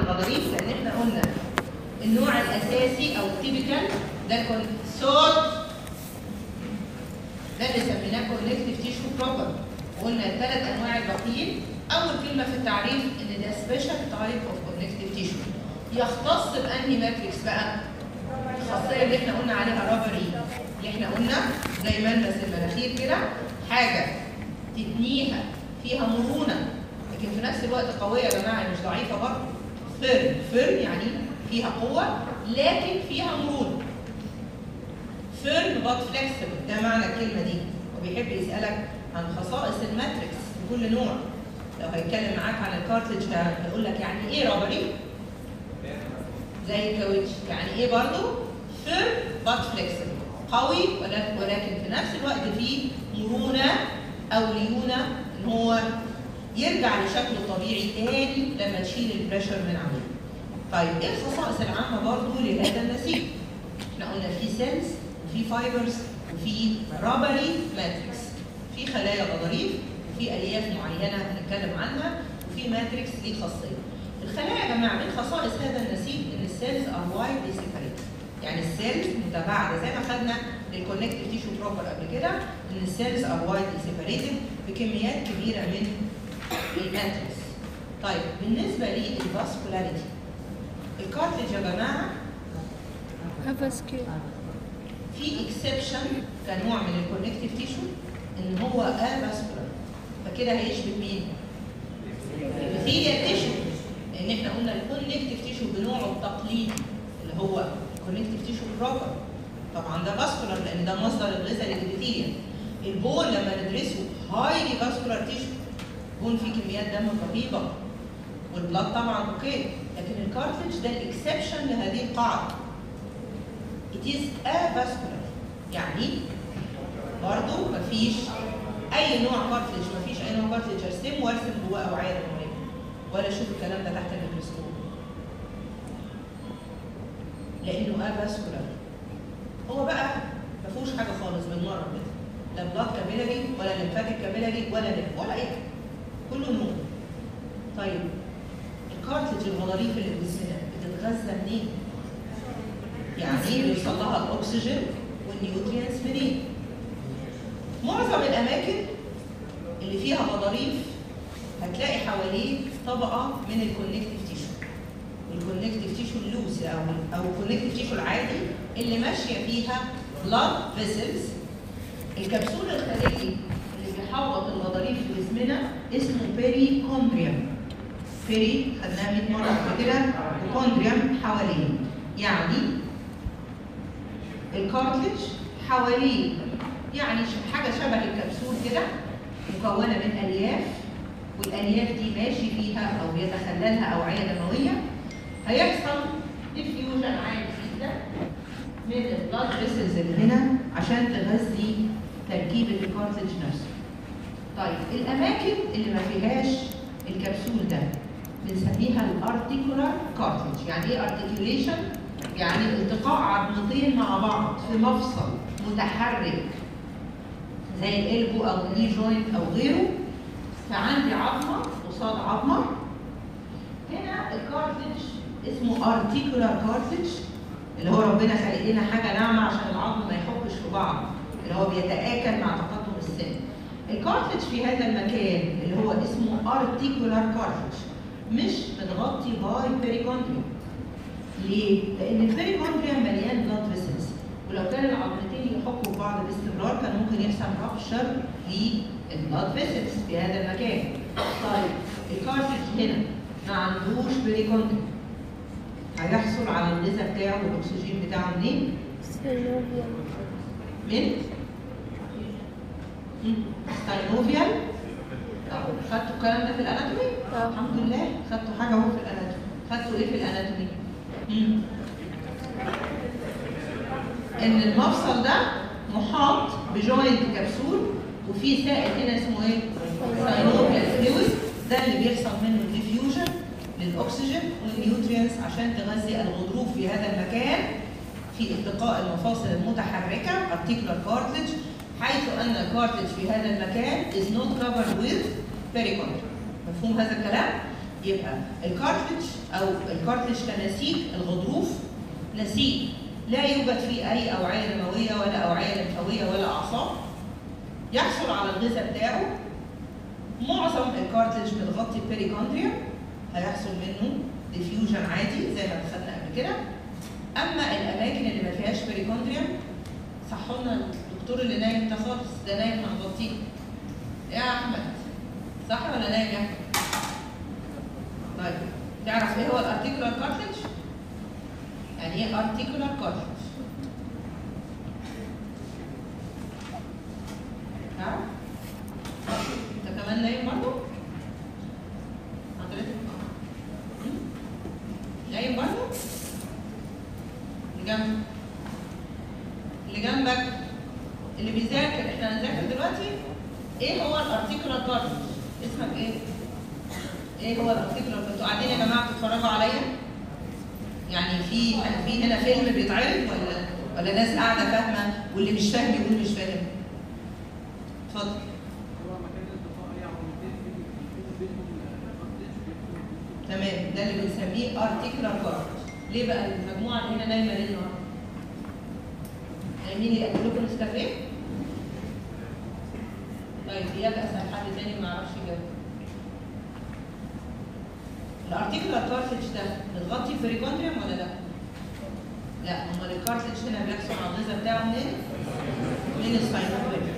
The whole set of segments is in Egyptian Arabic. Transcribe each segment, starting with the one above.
الغضاريف لان احنا قلنا النوع الاساسي او التيبيكال ده الكونسول ده اللي سميناه كونكتيف تيشو بروبر وقلنا الثلاث انواع الباقيين اول كلمه في التعريف ان ده سبيشال تايب اوف كونكتيف تيشو يختص بانهي ماتريكس بقى الخاصيه اللي احنا قلنا عليها رابري اللي احنا قلنا زي ملمس المناخير كده حاجه تتنيها فيها مرونه لكن في نفس الوقت قويه يا جماعه مش ضعيفه برضه فيرم فيرم يعني فيها قوه لكن فيها مرونه فيرم بات فليكسبل ده معنى الكلمه دي وبيحب يسالك عن خصائص الماتريكس في كل نوع لو هيتكلم معاك عن الكارتج هيقول لك يعني ايه رابري زي الكاوتش يعني ايه برضه فيرم بات فليكسبل قوي ولكن ولكن في نفس الوقت فيه مرونه او ليونه ان هو يرجع لشكله الطبيعي تاني لما تشيل البريشر من عليه. طيب ايه الخصائص العامه برضه لهذا النسيج؟ احنا قلنا في سيلز وفي فايبرز وفي رابري ماتريكس في خلايا غضاريف وفي الياف معينه هنتكلم عنها وفي ماتريكس ليه خاصيه. الخلايا يا جماعه من خصائص هذا النسيج ان السيلز ار وايدلي سيبريت يعني السيلز متباعده زي ما خدنا للكونكتيف تيشو بروبر قبل كده ان السيلز ار وايدلي سيبريتد بكميات كبيره من الماتريكس. طيب بالنسبه للفاسكولاريتي الكارتلج يا جماعه افاسكيولار في اكسبشن كنوع من الكونكتيف تيشو ان هو افاسكولار فكده هيشبه مين؟ الابيثيليال تيشو لان احنا قلنا الكونكتيف تيشو بنوعه التقليدي اللي هو الكونكتيف تيشو بروبر طبعا ده فاسكولار لان ده مصدر الغذاء للابيثيليال البون لما ندرسه هايلي فاسكولار تيشو بون فيه كميات دم رهيبه والبلاد طبعا اوكي لكن الكارتلج ده الاكسبشن لهذه القاعده it is avascular يعني برضو مفيش اي نوع كارتلج مفيش اي نوع كارتلج ارسمه وارسم جواه اوعيه دمويه ولا اشوف الكلام ده تحت الميكروسكوب لانه افاسكولار هو بقى ما فيهوش حاجه خالص بالمره كده لا بلاد كابيلاري ولا ليمفاتيك كابيلاري ولا ليف ولا اي حاجه كله نور طيب الكارتلج الغضاريف اللي في جسمنا بتتغذى منين؟ يعني بيوصل لها الاكسجين والنيوترينز منين؟ معظم الاماكن اللي فيها غضاريف هتلاقي حواليه طبقه من الكونكتيف تيشو الكونكتيف تيشو اللوس او او الكونكتيف تيشو العادي اللي ماشيه فيها بلاد فيسلز الكبسول الخارجي اللي بيحوط الغضاريف في جسمنا اسمه بيري كوندريوم بيري خدناها 100 مره قبل كده وكوندريوم حواليه يعني الكارتلج حواليه يعني ش- حاجه شبه الكبسول كده مكونه من الياف والالياف دي ماشي فيها او بيتخللها اوعيه دمويه هيحصل ديفيوجن عالي جدا من البلاد فيسلز اللي هنا عشان تغذي تركيبه الكارتلج نفسه. طيب الاماكن اللي ما فيهاش الكبسول ده بنسميها الارتيكولار كارتلج، يعني ايه ارتيكوليشن؟ يعني التقاء عظمتين مع بعض في مفصل متحرك زي الالبو او الني جوينت او غيره فعندي عظمه قصاد عظمه هنا الكارتلج اسمه ارتيكولار كارتلج اللي هو ربنا خلق لنا حاجه ناعمه عشان العظم ما يحكش في بعض اللي هو بيتآكل مع تقدم السن الكارتلج في هذا المكان اللي هو اسمه ارتيكولار كارتلج مش متغطي باي بيريكوندريوم ليه؟ لأن البيريكوندريوم مليان بلاد فيسلز ولو كان العظمتين يحكوا في بعض باستمرار كان ممكن يحصل رابشر للبلاد فيسلز في هذا المكان. طيب الكارتلج هنا ما عندوش بيريكوندريوم هيحصل على الغذاء بتاعه والاكسجين بتاعه منين؟ سينوفيا من ستاينوفيال أهو، خدتوا الكلام ده في الاناتومي؟ اه. الحمد لله خدتوا حاجه اهو في الاناتومي خدتوا ايه في الاناتومي؟ مم. ان المفصل ده محاط بجوينت كبسول وفي سائل هنا اسمه ايه؟ ساينوفيال فلويد ده اللي بيحصل منه الديفيوجن للاكسجين والنيوترينز عشان تغذي الغضروف في هذا المكان في التقاء المفاصل المتحركه articular cartilage حيث ان الكارتلج في هذا المكان is not covered with perichondrium مفهوم هذا الكلام؟ يبقى الكارتلج او الكارتلج كنسيج الغضروف نسيج لا يوجد فيه اي اوعيه دمويه ولا اوعيه لمفاويه ولا اعصاب يحصل على الغذاء بتاعه معظم الكارتلج متغطي بيريكوندريا هيحصل منه ديفيوجن عادي زي ما دخلنا قبل كده اما الاماكن اللي ما فيهاش بيريكوندريا صحوا لنا الدكتور اللي نايم ده خالص ده نايم هنغطيه يا احمد صح ولا نايم يا احمد؟ طيب تعرف ايه هو الارتيكولار كارتلج؟ يعني ايه ارتيكولار كارتلج؟ تعرف؟ انت كمان نايم برضه؟ حضرتك؟ مم؟ نايم برضه؟ اللي جنبك اللي جنبك اللي بيذاكر احنا هنذاكر دلوقتي ايه هو الارتيكولار كارتلج؟ اسمك ايه؟ ايه هو الارتيكولار انتوا قاعدين يا جماعه بتتفرجوا عليا؟ يعني في في هنا فيلم بيتعرض ولا ولا ناس قاعده فاهمه واللي مش فاهم يقول مش فاهم؟ اتفضل تمام ده اللي بنسميه ارتيكولار كارتلج ليه بقى المجموعه اللي هنا نايمه ليه النهارده؟ نايمين ياكلوا لكم نسكافيه؟ طيب اياك اسال حد تاني ما يعرفش يجاوب الارتيكولار كارتلج ده متغطي بريكوندريوم ولا لا؟ لا امال الكارتلج هنا بيحصل على الغذاء بتاعه منين؟ من الساينوفيل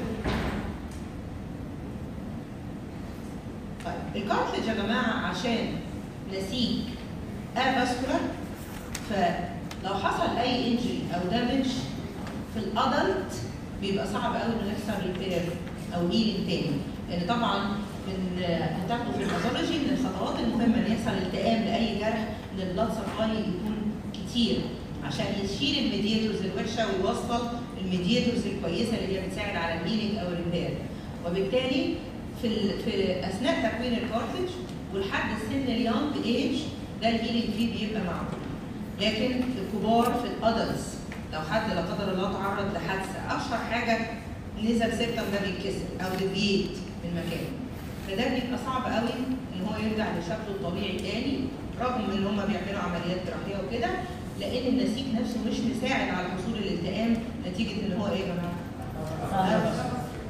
طيب الكارتلج يا جماعه عشان نسيج افاسكولار فلو حصل اي انجري او دامج في الادلت بيبقى صعب قوي انه يحصل ريبير او هيلينج تاني لان طبعا من هتاخدوا في الباثولوجي من الخطوات المهمه ان يحصل التئام لاي جرح ان البلاد سبلاي يكون كتير عشان يشيل الميدياتورز الوحشه ويوصل الميدياتورز الكويسه اللي هي بتساعد على الهيلينج او الريبير وبالتالي في ال... في اثناء تكوين الكارتلج ولحد السن اليونج ايج ده الهيلينج فيه بيبقى معقول لكن في الكبار في الادلتس لو حد لا قدر الله تعرض لحادثه اشهر حاجه نزل سيبتم ده بيتكسر او ديفييت من مكانه فده بيبقى صعب قوي ان هو يرجع لشكله الطبيعي تاني رغم ان هم بيعملوا عمليات جراحيه وكده لان النسيج نفسه مش مساعد على حصول الالتئام نتيجه ان هو ايه يا جماعه؟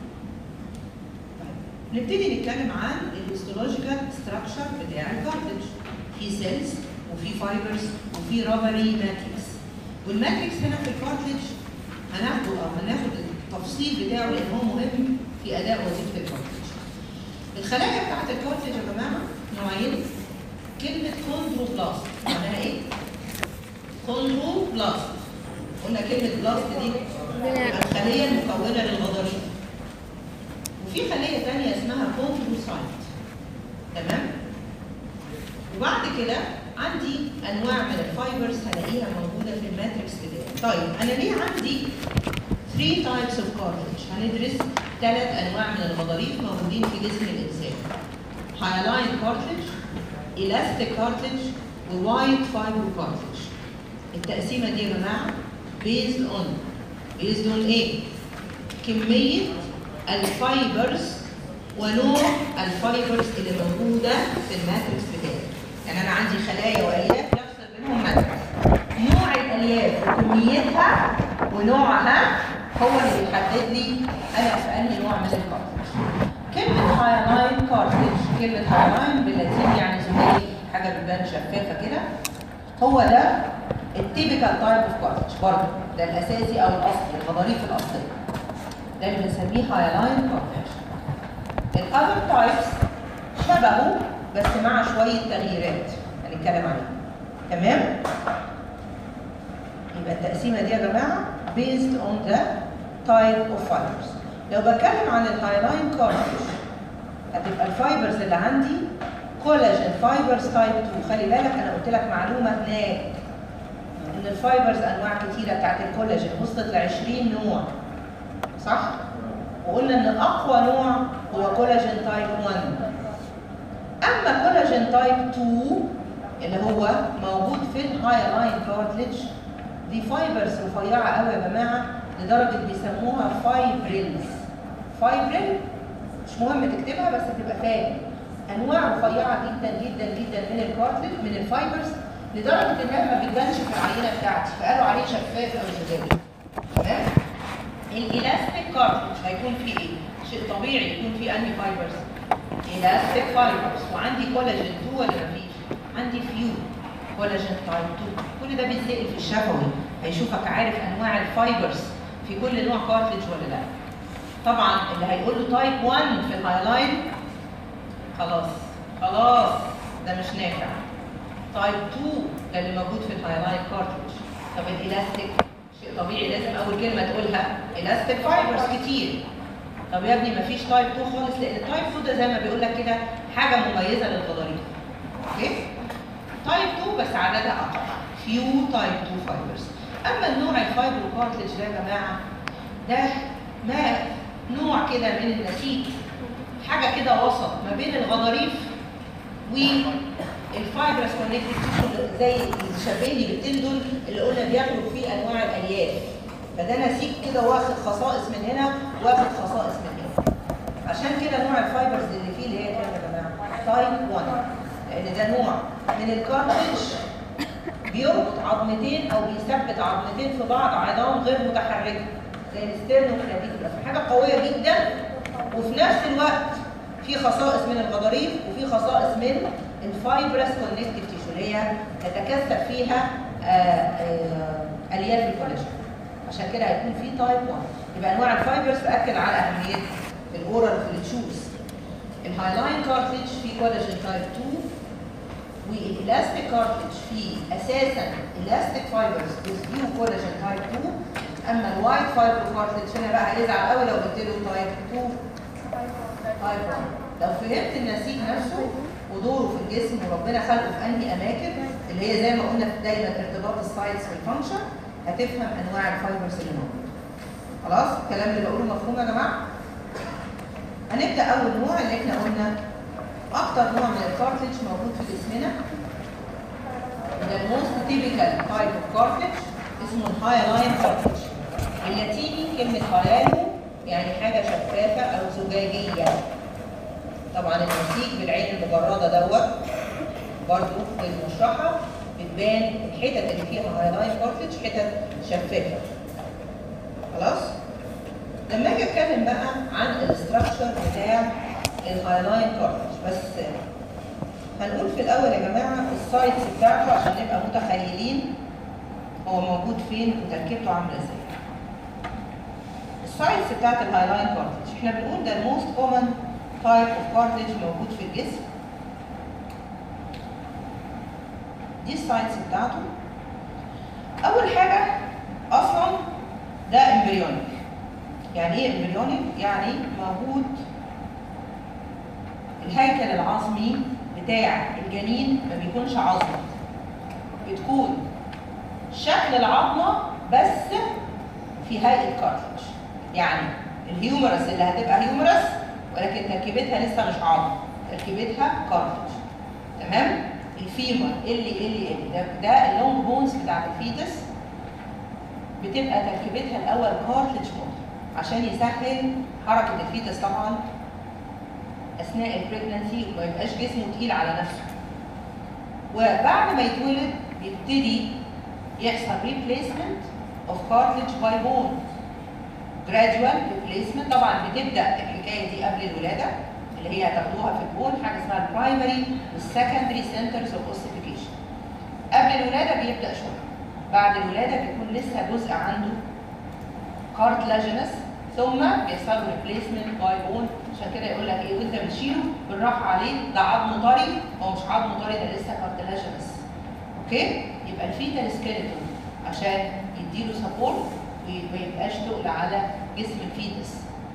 طيب. نبتدي نتكلم عن الهيستولوجيكال ستراكشر بتاع الكارتلج في سيلز وفي فايبرز وفي رابري ماتريكس والماتريكس هنا في الكارتلج هناخده او هناخد التفصيل بتاعه لان هو مهم في اداء وظيفه الكارتلج. الخلايا بتاعت الكارتلج يا جماعه نوعين كلمه كوندروبلاست معناها ايه؟ كوندروبلاست قلنا كلمه بلاست دي الخليه المكونه للغضاريف وفي خليه ثانيه اسمها كوندروسايت تمام؟ وبعد كده عندي انواع من الفايبرز هلاقيها موجوده في الماتريكس بتاعي. طيب انا ليه عندي 3 types of cartilage هندرس ثلاث انواع من الغضاريف موجودين في جسم الانسان. hyaline cartilage, elastic cartilage, ووايت fibro cartilage. التقسيمه دي يا جماعه based on based on ايه؟ كميه الفايبرز ونوع الفايبرز اللي موجوده في الماتريكس بتاعي. يعني انا عندي خلايا والياف يفصل بينهم ماتريكس. نوع الالياف وكميتها ونوعها هو اللي بيحدد لي انا في انهي نوع من الكارتلج. كلمة هايلاين كارتلج، كلمة هايلاين باللاتيني يعني زي حاجة بتبان شفافة كده. هو ده التيبيكال تايب اوف كارتلج برضه ده الاساسي او الاصلي الغضاريف الاصلية. ده اللي بنسميه هايلاين كارتلج. الاذر تايبس شبهه بس مع شوية تغييرات هنتكلم عليها. تمام؟ يبقى التقسيمة دي يا جماعة based on the type of fibers. لو بتكلم عن الهايلاين كارتلج هتبقى الفايبرز اللي عندي كولاجين فايبرز تايب 2 خلي بالك انا قلت لك معلومه هناك ان الفايبرز انواع كتيره بتاعت الكولاجين وصلت ل 20 نوع صح؟ وقلنا ان اقوى نوع هو كولاجين تايب 1 اما كولاجين تايب 2 اللي هو موجود في الهايلاين كارتلج دي فايبرز رفيعه قوي يا جماعه لدرجه بيسموها فايبريلز فايبريل مش مهم تكتبها بس تبقى فاهم انواع رفيعه جدا جدا جدا من الكارتلج من الفايبرز لدرجه انها ما بتبانش في العينه بتاعتي فقالوا عليه شفاف او زجاجي تمام الالاستيك كارتلج هيكون فيه ايه شيء طبيعي يكون فيه انهي فايبرز الاستيك فايبرز وعندي كولاجين 2 ولا مفيش عندي فيو كولاجين تايب 2 كل ده بيتسال في الشفوي هيشوفك عارف انواع الفايبرز في كل نوع كارتلج ولا لا طبعا اللي هيقول له تايب 1 في الهايلاين خلاص خلاص ده مش نافع تايب 2 ده اللي موجود في الهايلاين كارتلج طب الالاستيك شيء طبيعي لازم اول كلمه تقولها الاستيك فايبرز كتير طب يا ابني مفيش تايب 2 خالص لان التايب 2 ده زي ما بيقول لك كده حاجه مميزه للغضاريف اوكي تايب 2 بس عددها اقل فيو تايب 2 فايبرز اما النوع الفايبر كارتلج ده يا جماعه ده ما نوع كده من النسيج حاجه كده وسط ما بين الغضاريف والفايبرس كونكتيف تيشو زي الشبيهي بالتندون اللي قلنا بياخدوا فيه انواع الالياف فده نسيج كده واخد خصائص من هنا واخد خصائص من هنا عشان كده نوع الفايبرز اللي فيه اللي هي كام يا جماعه؟ تايب 1 لان ده نوع من الكارتلج بيربط عظمتين او بيثبت عظمتين في بعض عظام غير متحركه زي الستيرنوكلافيكولا حاجه قويه جدا وفي نفس الوقت في خصائص من الغضاريف وفي خصائص من الفايبرس كونكتيف تيشو اللي هي تتكثف فيها آه، آه، الياف الكولاجين عشان كده هيكون في تايب 1 يبقى انواع الفايبرز تاكد على اهميتها في الاورال في التشوز الهايلاين كارتلج فيه كولاجين تايب 2 والالاستيك كارتلج فيه اساسا الاستيك فايبرز بيو كولاجين تايب 2 اما الوايت فايبر كارتلج هنا بقى هيزعل قوي لو قلت له تايب 2 تايب 1 لو فهمت النسيج نفسه ودوره في الجسم وربنا خلقه في انهي اماكن اللي هي زي ما قلنا في دايما ارتباط السايتس بالفانكشن هتفهم انواع الفايبرز اللي موجوده خلاص الكلام اللي بقوله مفهوم يا جماعه هنبدا اول نوع اللي احنا قلنا اكتر نوع من الكارتلج موجود في جسمنا ده الموست تيبيكال تايب اوف كارتلج اسمه الهايلاين كارتلج باللاتيني كلمه هايالو يعني حاجه شفافه او زجاجيه طبعا النسيج بالعين المجرده دوت برضو بالمشرحه بتبان الحتت اللي فيها هايلاين كارتلج حتت شفافه خلاص لما اجي اتكلم بقى عن الاستراكشر بتاع الهايلاين كارتلج بس هنقول في الاول يا جماعه السايتس بتاعته عشان نبقى متخيلين هو موجود فين وتركيبته عامله ازاي السايتس بتاعت الهايلاين كارتلج احنا بنقول ده الموست كومن تايب اوف كارتلج موجود في الجسم دي السايتس بتاعته اول حاجه اصلا ده امبريونيك يعني ايه امبريونيك يعني موجود الهيكل العظمي بتاع الجنين ما بيكونش عظمه بتكون شكل العظمه بس في هيئه كارتلج يعني الهيومرس اللي هتبقى هيومرس ولكن تركيبتها لسه مش عظم تركيبتها كارتلج تمام الفيمر اللي اللي اللي ده, ده اللونج بونز بتاعت الفيتس بتبقى تركيبتها الاول كارتلج مود عشان يسهل حركه الفيتس طبعا اثناء البريجنسي وما يبقاش جسمه تقيل على نفسه وبعد ما يتولد بيبتدي يحصل replacement of cartilage by bone gradual replacement طبعا بتبدا الحكايه دي قبل الولاده اللي هي هتاخدوها في البون حاجه اسمها البرايمري والسكندري سنترز اوف اوسيفيكيشن قبل الولاده بيبدا شويه بعد الولاده بيكون لسه جزء عنده كارتلاجينس ثم بيحصل له ريبليسمنت باي بون عشان كده يقول لك ايه وانت بتشيله بالراحه عليه ده عظم طري هو مش عظم طري ده لسه كارتلاجينس اوكي يبقى الفيتال سكيلتون عشان يديله سبورت وما يبقاش تقل على جسم الفيتس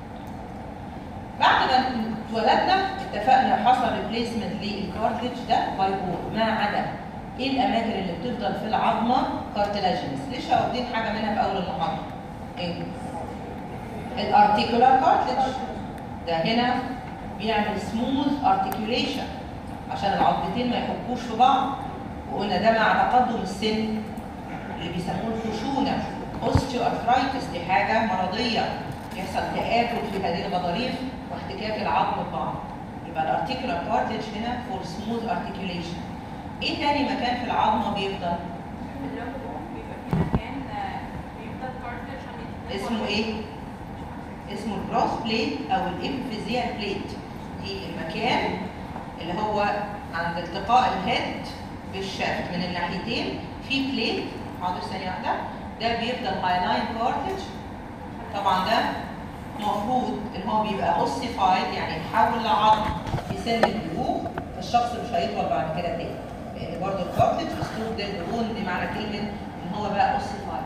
بعد ما اتولدنا اتفقنا حصل ريبليسمنت للكارتلج ده باي بون ما عدا ايه الاماكن اللي بتفضل في العظمه كارتلاجينس ليش واخدين حاجه منها في اول المحاضره ايه الارتيكولار كارتلج ده هنا بيعمل سموث ارتكيوليشن عشان العظمتين ما يحكوش في بعض وقلنا ده مع تقدم السن اللي بيسموه الخشونه اوستيو ارثرايتس دي حاجه مرضيه يحصل تآكل في هذه الغضاريف واحتكاك العظم ببعض يبقى الارتيكولار كارتج هنا فور سموث ارتيكوليشن ايه تاني مكان في العظمه بيفضل اللي هو بيبقى في مكان آه، بيفضل كارت عشان يتنفس. اسمه ايه اسمه الجروس بليت او الامفيزيال بليت دي المكان اللي هو عند التقاء الهيد بالشافت من الناحيتين في بليت حاضر ثانيه واحده ده بيفضل هايلاين كارتج طبعا ده المفروض ان هو بيبقى اوسيفايد يعني يتحول لعظم في سن البلوغ فالشخص مش هيطول بعد كده تاني لان برضه الكارتج اسلوب ده الدهون دي معنى كلمه ان هو بقى اوسيفايد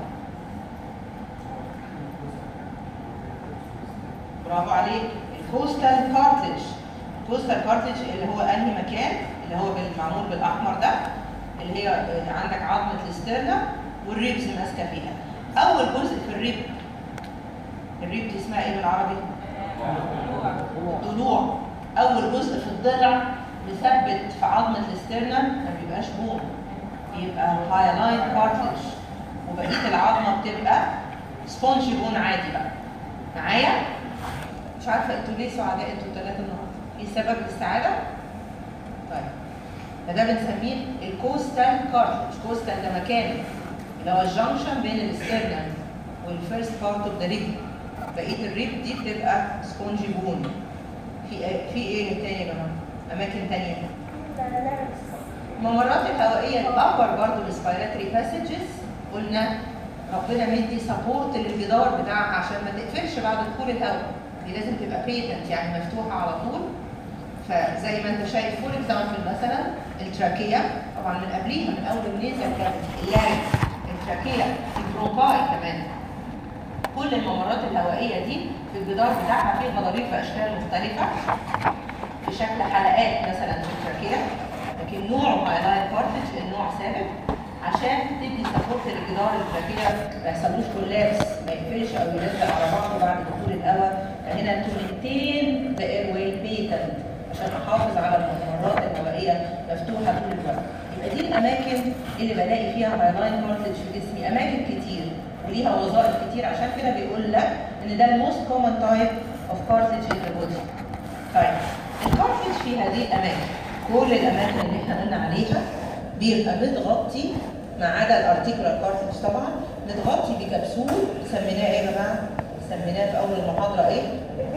برافو عليك الكوستال كارتج الكوستال كارتج اللي هو انهي مكان اللي هو بالمعمول بالاحمر ده اللي هي آه، عندك عظمه الاسترنا والريبز ماسكه فيها اول جزء في الريب الريب دي اسمها ايه بالعربي ضلوع اول جزء في الضلع مثبت في عظمه الاسترنا ما بيبقاش بون بيبقى هايلاين كارتج وبقيه العظمه بتبقى سبونجي بون عادي بقى معايا مش عارفه انتوا ليه سعداء انتوا الثلاثه النهارده ايه سبب السعاده طيب فده بنسميه الكوستال كارتج كوستال ده مكان اللي هو الجنكشن بين الاسترنال والفيرست بارت اوف ذا ريب بقيه الريب دي بتبقى سبونجي بون في إيه- في ايه تاني يا جماعه اماكن تانية الممرات الهوائيه الابر برضه السبيراتري باسجز قلنا ربنا مدي سبورت للجدار بتاعها عشان ما تقفلش بعد دخول الهواء دي لازم تبقى بريتنت يعني مفتوحه على طول فزي ما انت شايف فور اكزامبل مثلا التراكيه طبعا من قبليها من اول النيزل كانت اللارج التراكيه البرونكاي كمان كل الممرات الهوائيه دي في الجدار بتاعها فيه غضاريف باشكال مختلفه في شكل حلقات مثلا في التراكيه لكن نوعه هايلاين كارتج النوع ثابت عشان تدي سبورت للجدار التراكيه ما يحصلوش كولابس ما يقفلش او يلزق على بعضه بعد دخول الهواء فهنا تو مينتين ذا اير واي بيتنت عشان احافظ على الممرات الهوائيه مفتوحه طول الوقت يبقى دي الاماكن اللي بلاقي فيها هايلاين كارتج في جسمي اماكن كتير وليها وظائف كتير عشان كده بيقول لك ان ده الموست كومن تايب اوف كارتج ان ذا بودي طيب الكارتج في هذه الاماكن كل الاماكن اللي احنا قلنا عليها بيبقى متغطي ما عدا الارتيكولار كارتج طبعا متغطي بكبسول سميناه ايه يا جماعه؟ سميناه في اول المحاضره ايه؟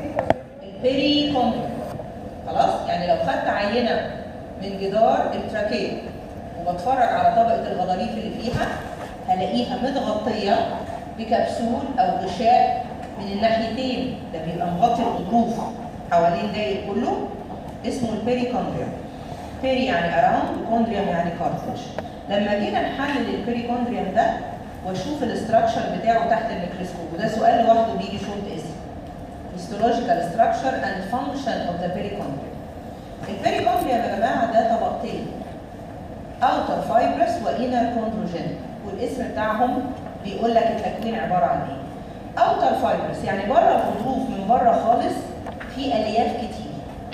البيري كوندروم خلاص؟ يعني لو خدت عينه من جدار التراكيه وبتفرج على طبقه الغضاريف اللي فيها هلاقيها متغطيه بكبسول او غشاء من الناحيتين ده بيبقى مغطي الغضروف حوالين داير كله اسمه البيريكوندريوم بيري يعني اراوند وكوندريوم يعني كارتج لما جينا نحلل البيريكوندريوم ده واشوف الاستراكشر بتاعه تحت الميكروسكوب وده سؤال لوحده بيجي شورت اسم histological structure and function of the perichondrium البيريكوندريوم يا جماعه ده طبقتين outer fibrous وinner chondrogen والاسم بتاعهم بيقول لك التكوين عباره عن ايه outer fibrous يعني بره الغضروف من بره خالص في الياف كتير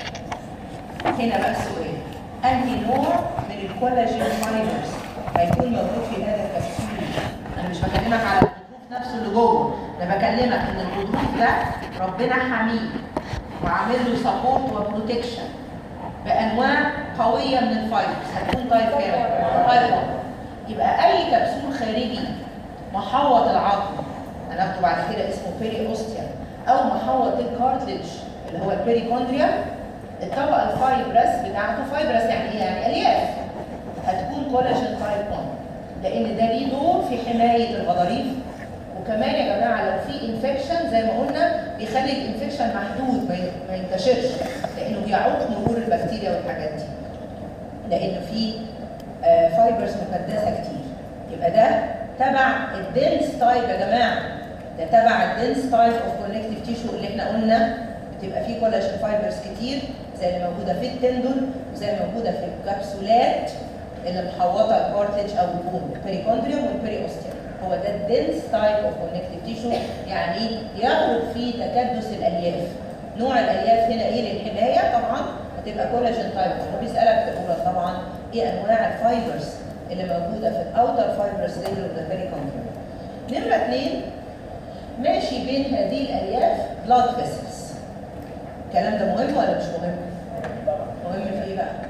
هنا بقى السؤال انهي نوع من الكولاجين فايبرز هيكون موجود في هذا الكبسول انا مش بكلمك على الغضروف نفسه اللي جوه انا بكلمك ان الغضروف ده ربنا حميه وعامل له سبورت وبروتكشن بانواع قويه من الفايبرز هتكون تايب كام؟ تايب يبقى اي كبسول خارجي محوط العظم هناخده بعد كده اسمه بيري اوستيا او محوط الكارتلج اللي هو البيريكوندريا الطبقه الفايبرس بتاعته فايبرس يعني ايه؟ يعني الياف هتكون كولاجين تايب 1 لان ده ليه دور في حمايه الغضاريف وكمان يا جماعه لو في انفكشن زي ما قلنا بيخلي الانفكشن محدود ما ي- ما ينتشرش لانه بيعوق مرور البكتيريا والحاجات دي لان في آه، فايبرز مكدسه كتير يبقى ده تبع الدنس تايب يا جماعه ده تبع الدنس تايب اوف كونكتيف تيشو اللي احنا قلنا بتبقى فيه كولاجين فايبرز كتير زي اللي موجوده في التندون وزي اللي موجوده في الكبسولات اللي محوطه الكارتلج او البون البريكوندريوم والبريوستيوم هو ده الدنس تايب اوف كونكتيف تيشو يعني يغلب فيه تكدس الالياف نوع الالياف هنا ايه للحمايه طبعا هتبقى كولاجين تايب هو بيسالك تقول طبعا ايه انواع الفايبرز اللي موجوده في الاوتر فايبرز لير اوف ذا بريكوندريوم نمره اثنين ماشي بين هذه الالياف بلاد فيسلز الكلام ده مهم ولا مش مهم؟ مهم في ايه بقى؟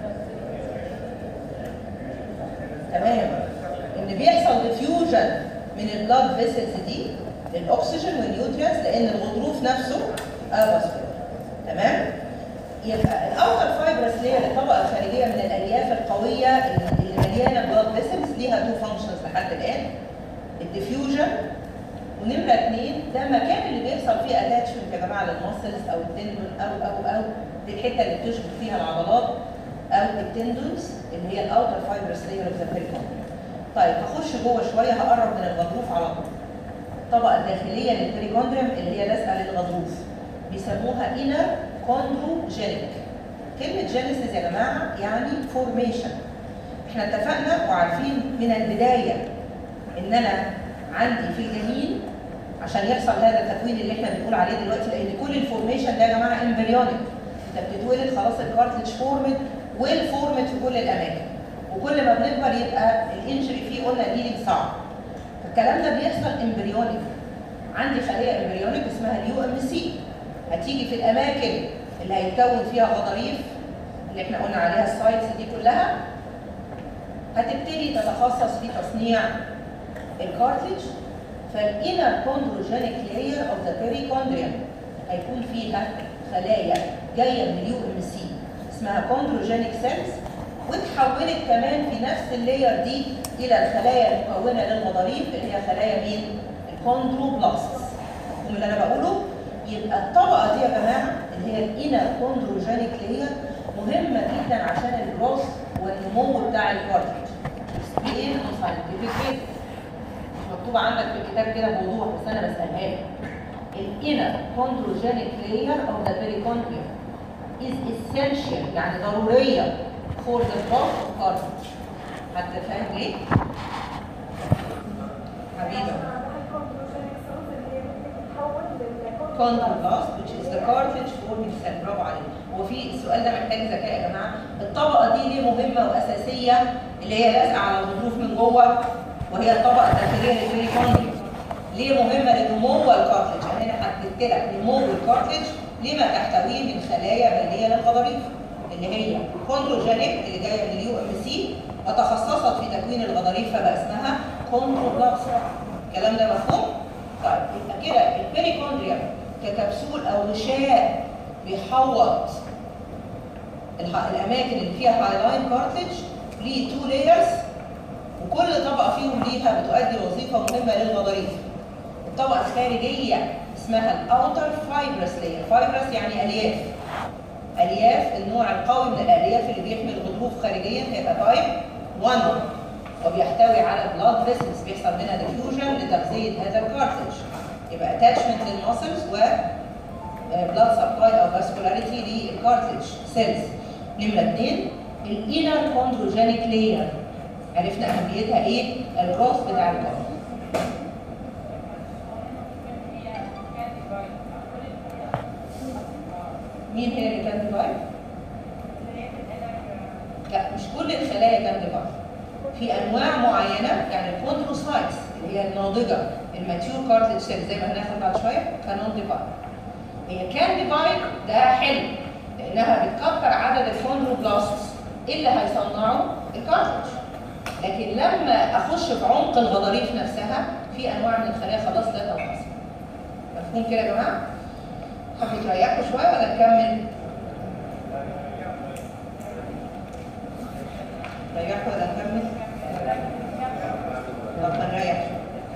تمام ان بيحصل ديفيوجن من البلاد فيسلز دي للاكسجين والنيوترينز لان الغضروف نفسه افاسكولار تمام يبقى الاوتر فايبرس لير الطبقه الخارجيه من الالياف القويه اللي مليانه بلاد فيسلز ليها تو فانكشنز لحد الان الديفيوجن ونمرة اثنين ده المكان اللي بيحصل فيه اتاتشمنت يا جماعه للمسلز او التندون او او او دي الحته اللي بتشبك فيها العضلات او التندونز اللي هي الاوتر فايبرس لاير اوف ذا بيريكوندريوم. طيب هخش جوه شويه هقرب من الغضروف على طول. الطبقه الداخليه للبريكوندريوم اللي هي لازقه للغضروف بيسموها انر كوندروجينيك. كلمه جينيسيس يا جماعه يعني فورميشن. احنا اتفقنا وعارفين من البدايه ان انا عندي في الجنين عشان يحصل هذا التكوين اللي احنا بنقول عليه دلوقتي لان كل الفورميشن ده يا جماعه امبريونيك انت بتتولد خلاص الكارتلج فورمت ويل فورمت في كل الاماكن وكل ما بنكبر يبقى الانجري فيه قلنا هيلينج صعب فالكلام ده بيحصل امبريونيك عندي خليه امبريونيك اسمها اليو ام سي هتيجي في الاماكن اللي هيتكون فيها غضاريف اللي احنا قلنا عليها السايتس دي كلها هتبتدي تتخصص في تصنيع الكارتلج فالانر كوندروجينيك لاير اوف ذا بيريكوندريوم هيكون فيها خلايا جايه من اليو ام سي اسمها كوندروجينيك سيلز واتحولت كمان في نفس اللاير دي الى الخلايا المكونه للغضاريف اللي هي خلايا مين؟ الكوندروبلاستس مفهوم اللي انا بقوله؟ يبقى الطبقه دي يا جماعه اللي هي الانر كوندروجينيك لاير مهمه جدا عشان الجروث والنمو بتاع الكارتلج. ايه ساينتفك مكتوب عندك في الكتاب كده بوضوح بس انا بسالها لك الانر كوندروجينيك لاير اوف ذا بيريكوندريوم is essential يعني ضروريه for the growth of cartilage حد فاهم ليه؟ حبيبه chondroblast which is the cartilage forming cell برافو عليك هو في السؤال ده محتاج ذكاء يا جماعه الطبقه دي ليه مهمه واساسيه اللي هي لازقه على الغضروف من جوه وهي الطبقه الداخليه للبريكوندريوم ليه مهمه لنمو الكارتلج انا هنا حددت لك نمو الكارتلج لما تحتويه من خلايا باليه للغضاريف اللي هي كوندروجينيك اللي جايه من اليو ام سي وتخصصت في تكوين الغضاريف فبقى اسمها كوندروبلاست الكلام ده مفهوم؟ طيب يبقى كده البريكوندريوم ككبسول او غشاء بيحوط الح- الاماكن اللي فيها هايلاين كارتلج ليه تو لايرز وكل طبقه فيهم ليها بتؤدي وظيفه مهمه للغضاريف الطبقه الخارجيه اسمها الاوتر فايبرس لاير فايبرس يعني الياف الياف النوع القوي من الالياف اللي بيحمي الغضروف خارجيا هيبقى تايب 1 وبيحتوي على بلاد فيسلز بيحصل منها ديفيوجن لتغذيه هذا الكارتلج يبقى اتاتشمنت للماسلز و بلاد سبلاي او فاسكولاريتي للكارتلج سيلز نمره اثنين الانر كوندروجينيك لاير عرفنا اهميتها ايه؟ الجروث بتاع الكارتلج مين هي اللي كان ديفايد؟ لا مش كل الخلايا كان ديفايد في انواع معينه يعني الكوندروسايتس اللي هي الناضجه الماتيور كارتلج سيل زي ما هناخد بعد شويه كانون ديفايد هي كان ديفايد ده حلو لانها بتكبر عدد الكوندروبلاستس اللي هيصنعوا الكارتلج لكن لما اخش في عمق الغضاريف نفسها في انواع من الخلايا خلاص لا تنقسم مفهوم كده يا جماعه؟ حابب تريحوا شويه ولا نكمل؟ ريحوا ولا نكمل؟ طب هنريح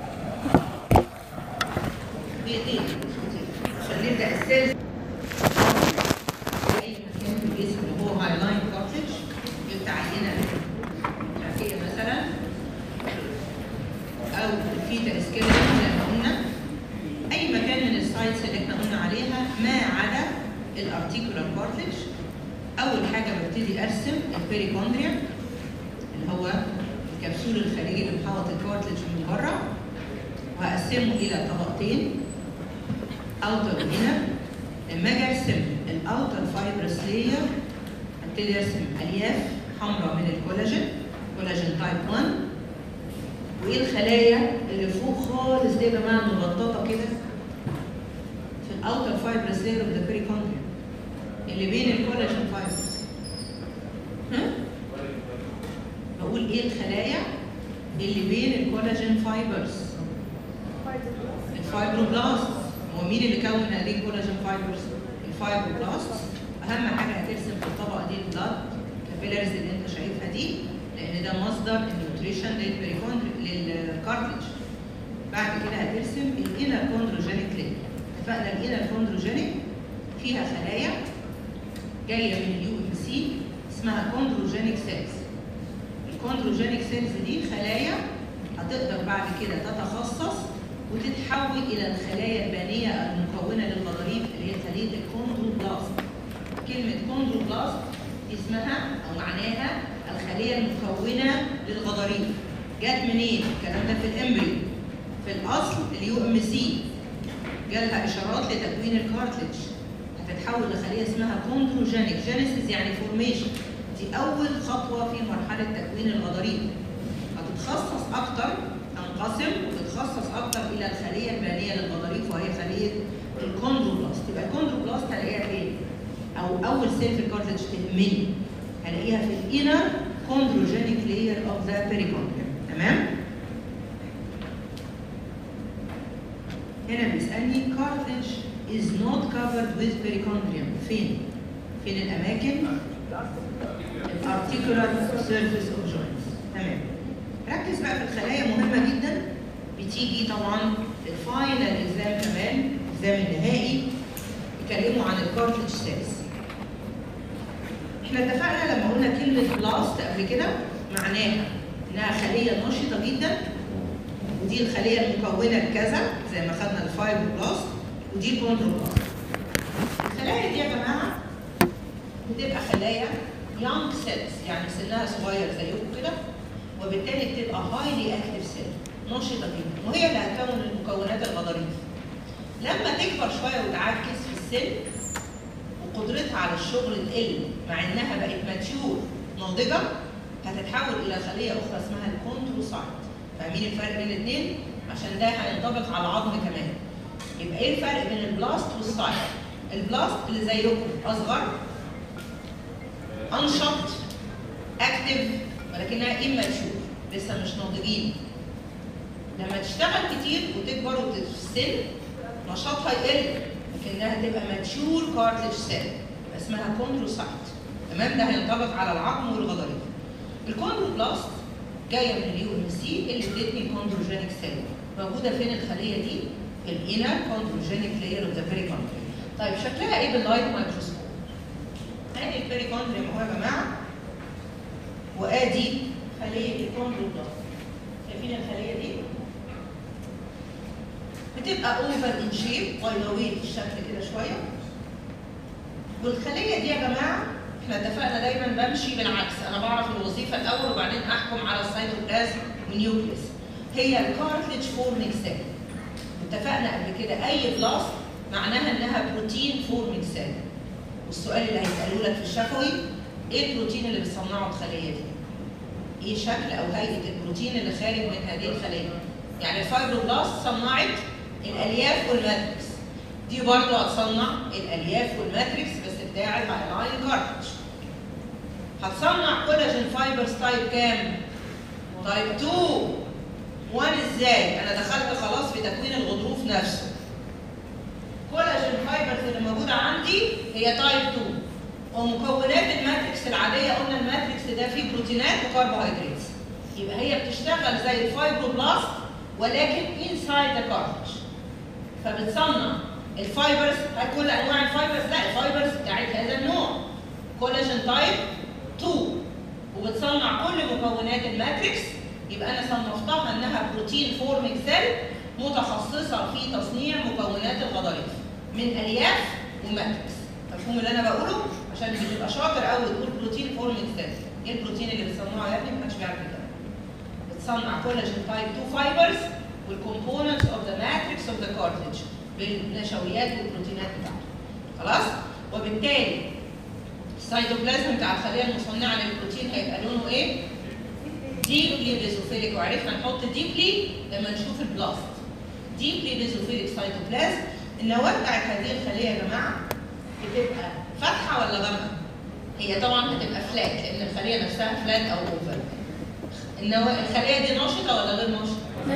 دقيقتين عشان نبدا السيلز اي مكان في الجسم اللي هو هايلاين كارتج يبقى عينه خفيه مثلا او الفيتا سكيلتون زي ما قلنا اي مكان من السايتس اللي احنا قلنا عليها ما عدا الارتيكولار كارتلج اول حاجه ببتدي ارسم البيريكوندريا اللي هو الكبسول الخارجي اللي محوط الكارتلج من بره وهقسمه الى طبقتين اوتر وانر لما اجي ارسم الاوتر فايبرس لاير هبتدي ارسم الياف حمراء من الكولاجين كولاجين تايب 1 وايه الخلايا اللي فوق خالص دي يا جماعه مبططه كده في الاوتر فايبرس لاير اوف ذا بيريكوندريوم اللي بين الكولاجين فايبرز اللي بين الكولاجين فايبرز الفايبروبلاست هو مين اللي كون هذه الكولاجين فايبرز؟ الفايبروبلاست اهم حاجه هترسم في الطبقه دي البلاد كابيلاريز اللي انت شايفها دي لان ده مصدر النيوتريشن للبريكوندر للكارتلج بعد كده هترسم الانر كوندروجينيك لير اتفقنا الانر كوندروجينيك فيها خلايا جايه من اليو ام سي اسمها كوندروجينيك سيلز الكوندروجينيك سيلز دي خلايا هتقدر بعد كده تتخصص وتتحول الى الخلايا البانيه المكونه للغضاريف اللي هي خليه الكوندروبلاست كلمه كوندروبلاست اسمها او معناها الخليه المكونه للغضاريف جت منين الكلام ده في الامبريو في الاصل اليو ام سي جالها اشارات لتكوين الكارتلج هتتحول لخليه اسمها كوندروجينيك جينيسيس يعني فورميشن دي اول خطوه في مرحله تكوين الغضاريف هتتخصص اكتر تنقسم وتتخصص اكتر الى الخليه البانيه للغضاريف وهي خليه الكوندروبلاست يبقى الكوندروبلاست هلاقيها فين؟ او اول سيل في الكارتلج تهمني هلاقيها في الانر كوندروجينيك لاير اوف ذا بيريكوندريوم تمام؟ هنا بيسالني cartilage is not covered with perichondrium فين؟ فين الاماكن؟ الارتيكولار سيرفيس اوف جوينتس تمام ركز بقى في الخلايا مهمه جدا بتيجي طبعا الفاينل اكزام كمان الاكزام النهائي يتكلموا عن الكارتلج سيلز احنا اتفقنا لما قلنا كلمه بلاست قبل كده معناها انها خليه نشطه جدا ودي الخليه المكونه لكذا زي ما خدنا الفايبروبلاست ودي الكوندروبلاست الخلايا دي يا جماعه بتبقى خلايا يونج سيلز يعني سنها صغير زيكم كده وبالتالي بتبقى هايلي اكتف سيل نشطه جدا وهي اللي هتكون المكونات الغضاريف لما تكبر شويه وتعكس في السن وقدرتها على الشغل تقل مع انها بقت ماتيور ناضجه هتتحول الى خليه اخرى اسمها الكونتروسايت فاهمين الفرق بين الاثنين عشان ده هينطبق على العظم كمان يبقى ايه الفرق بين البلاست والسايت البلاست اللي زيكم اصغر انشط اكتف ولكنها اماتشور لسه مش ناضجين لما تشتغل كتير وتكبر وتسن نشاطها يقل لكنها تبقى ماتشور كارتلج سيل اسمها كوندروسايت تمام ده هينطبق على العظم والغضاريف الكوندروبلاست جايه من اليو ام سي اللي ادتني الكوندروجينيك سيل موجوده فين الخليه دي؟ في الانر كوندروجينيك لاير اوف ذا بيريكوندريوم طيب شكلها ايه باللايت مايكروسكوب؟ ادي البيريكوندريوم اهو يا جماعه وادي خليه الكوندروبلاست شايفين الخليه دي؟ بتبقى اوفر ان شيب بيضاويه الشكل كده شويه والخليه دي يا جماعه احنا اتفقنا دايما بمشي بالعكس انا بعرف الوظيفه الاول وبعدين احكم على السيتوبلازم والنيوكليس هي الكارتلج فورمينج سيل اتفقنا قبل كده اي بلاست معناها انها بروتين فورمينج سيل والسؤال اللي هيسالوه لك في الشفوي ايه البروتين اللي بتصنعه الخليه دي؟ ايه شكل او هيئه البروتين اللي خارج من هذه الخليه؟ يعني الفايبروبلاست صنعت الالياف والماتريكس دي برضه هتصنع الالياف والماتريكس بس بتاع الهايلاين كارتج هتصنع كولاجين فايبرز تايب كام؟ تايب 2 1 ازاي؟ انا دخلت خلاص في تكوين الغضروف نفسه كولاجين فايبرز اللي موجوده عندي هي تايب 2 ومكونات الماتريكس العاديه قلنا الماتريكس ده فيه بروتينات وكربوهيدرات يبقى هي بتشتغل زي الفايبروبلاست ولكن انسايد ذا كارتج فبتصنع الفايبرز كل انواع الفايبرز لا الفايبرز بتاعت هذا النوع كولاجين تايب 2 وبتصنع كل مكونات الماتريكس يبقى انا صنفتها انها بروتين فورمينج سيل متخصصه في تصنيع مكونات الغضاريف من الياف وماتريكس مفهوم اللي انا بقوله عشان بتبقى شاطر قوي تقول بروتين فورمينج سيل ايه البروتين اللي بتصنعه يا ابني محدش بيعرف كده بتصنع كولاجين تايب 2 فايبرز والكومبوننتس اوف ذا ماتريكس اوف ذا كارتلج بالنشويات والبروتينات بتاعته خلاص وبالتالي السيتوبلازم بتاع الخليه المصنعه للبروتين هيبقى لونه ايه؟ ديبلي بيزوفيليك وعرفنا نحط ديبلي لما نشوف البلاست ديبلي بيزوفيليك سيتوبلازم النواه بتاعت هذه الخليه يا جماعه بتبقى فاتحه ولا غامقه؟ هي طبعا هتبقى فلات لان الخليه نفسها فلات او اوفر النواه الخليه دي نشطه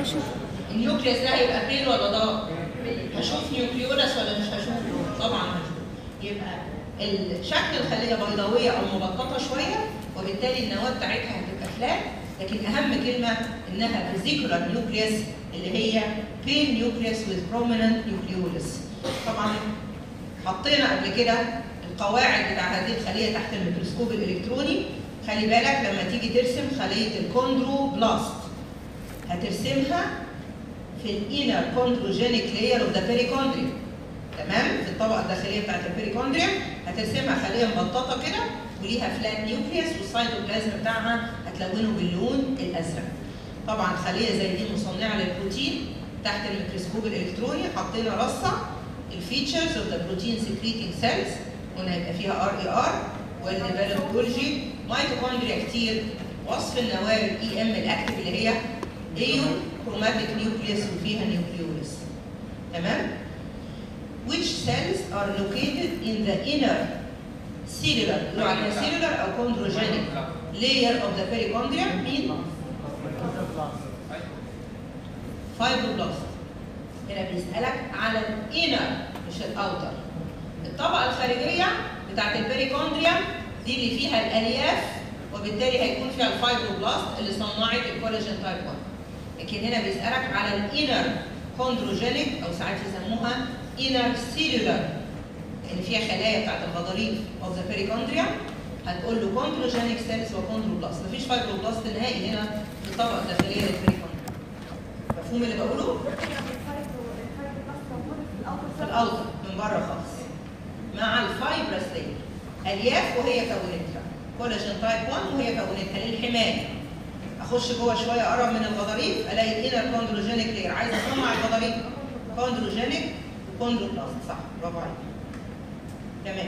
هشوف النيوكليوس ده هيبقى بيل ولا ضاء؟ هشوف نيوكليولس ولا مش هشوف؟ طبعا هشوف يبقى الشكل الخليه بيضاويه او مبططه شويه وبالتالي النواه بتاعتها هتبقى فلات لكن اهم كلمه انها فيزيكولار نيوكليوس اللي هي بين نيوكليوس with prominent nucleolus طبعا حطينا قبل كده القواعد بتاع هذه الخليه تحت الميكروسكوب الالكتروني خلي بالك لما تيجي ترسم خليه الكوندروبلاست هترسمها في الانر كوندروجينيك لاير اوف ذا بيريكوندريوم تمام في الطبقه الداخليه بتاعت البيريكوندريوم هترسمها خليه مبططه كده وليها فلات نيوكليوس والسيتوبلازم بتاعها هتلونه باللون الازرق طبعا خليه زي دي مصنعه للبروتين تحت الميكروسكوب الالكتروني حطينا رصه الفيتشرز اوف ذا بروتين سكريتنج سيلز قلنا هيبقى فيها ار اي ار والديفلوبولوجي ميتوكوندريا كتير وصف النواه الاي ام الاكتف اللي هي ايو كروماتيك نيوكليوس وفيها نيوكليولس تمام which cells are located in the inner cellular لو على cellular او chondrogenic layer of the perichondrium مين؟ فايبروبلاست هنا بيسألك على الانر مش الاوتر الطبقة الخارجية بتاعت البريكوندريوم دي اللي فيها الالياف وبالتالي هيكون فيها الفايبروبلاست اللي صنعت الكولاجين تايب 1 لكن هنا بيسألك على الانر كوندروجينيك او ساعات يسموها انر سيلولار اللي فيها خلايا بتاعت الغضاريف اوف ذا بيريكوندريوم هتقول له كوندروجينيك سيلز وكوندروبلاست مفيش فايبروبلاست نهائي هنا في الطبقه الداخليه للبيريكوندريوم مفهوم اللي بقوله؟ في الاوتر من بره خالص مع الفايبرس لاير الياف وهي كونتها كولاجين تايب 1 وهي كونتها للحمايه اخش جوه شويه اقرب من الغضاريف الاقي الانر كوندروجينيك لاير عايز اصنع الغضاريف كوندروجينيك وكوندروبلاست صح برافو عليك تمام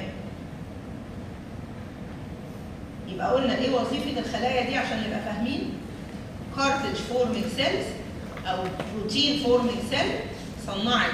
يبقى قلنا ايه وظيفه الخلايا دي عشان نبقى فاهمين كارتج فورمينج سيلز او بروتين فورمينج سيل صنعت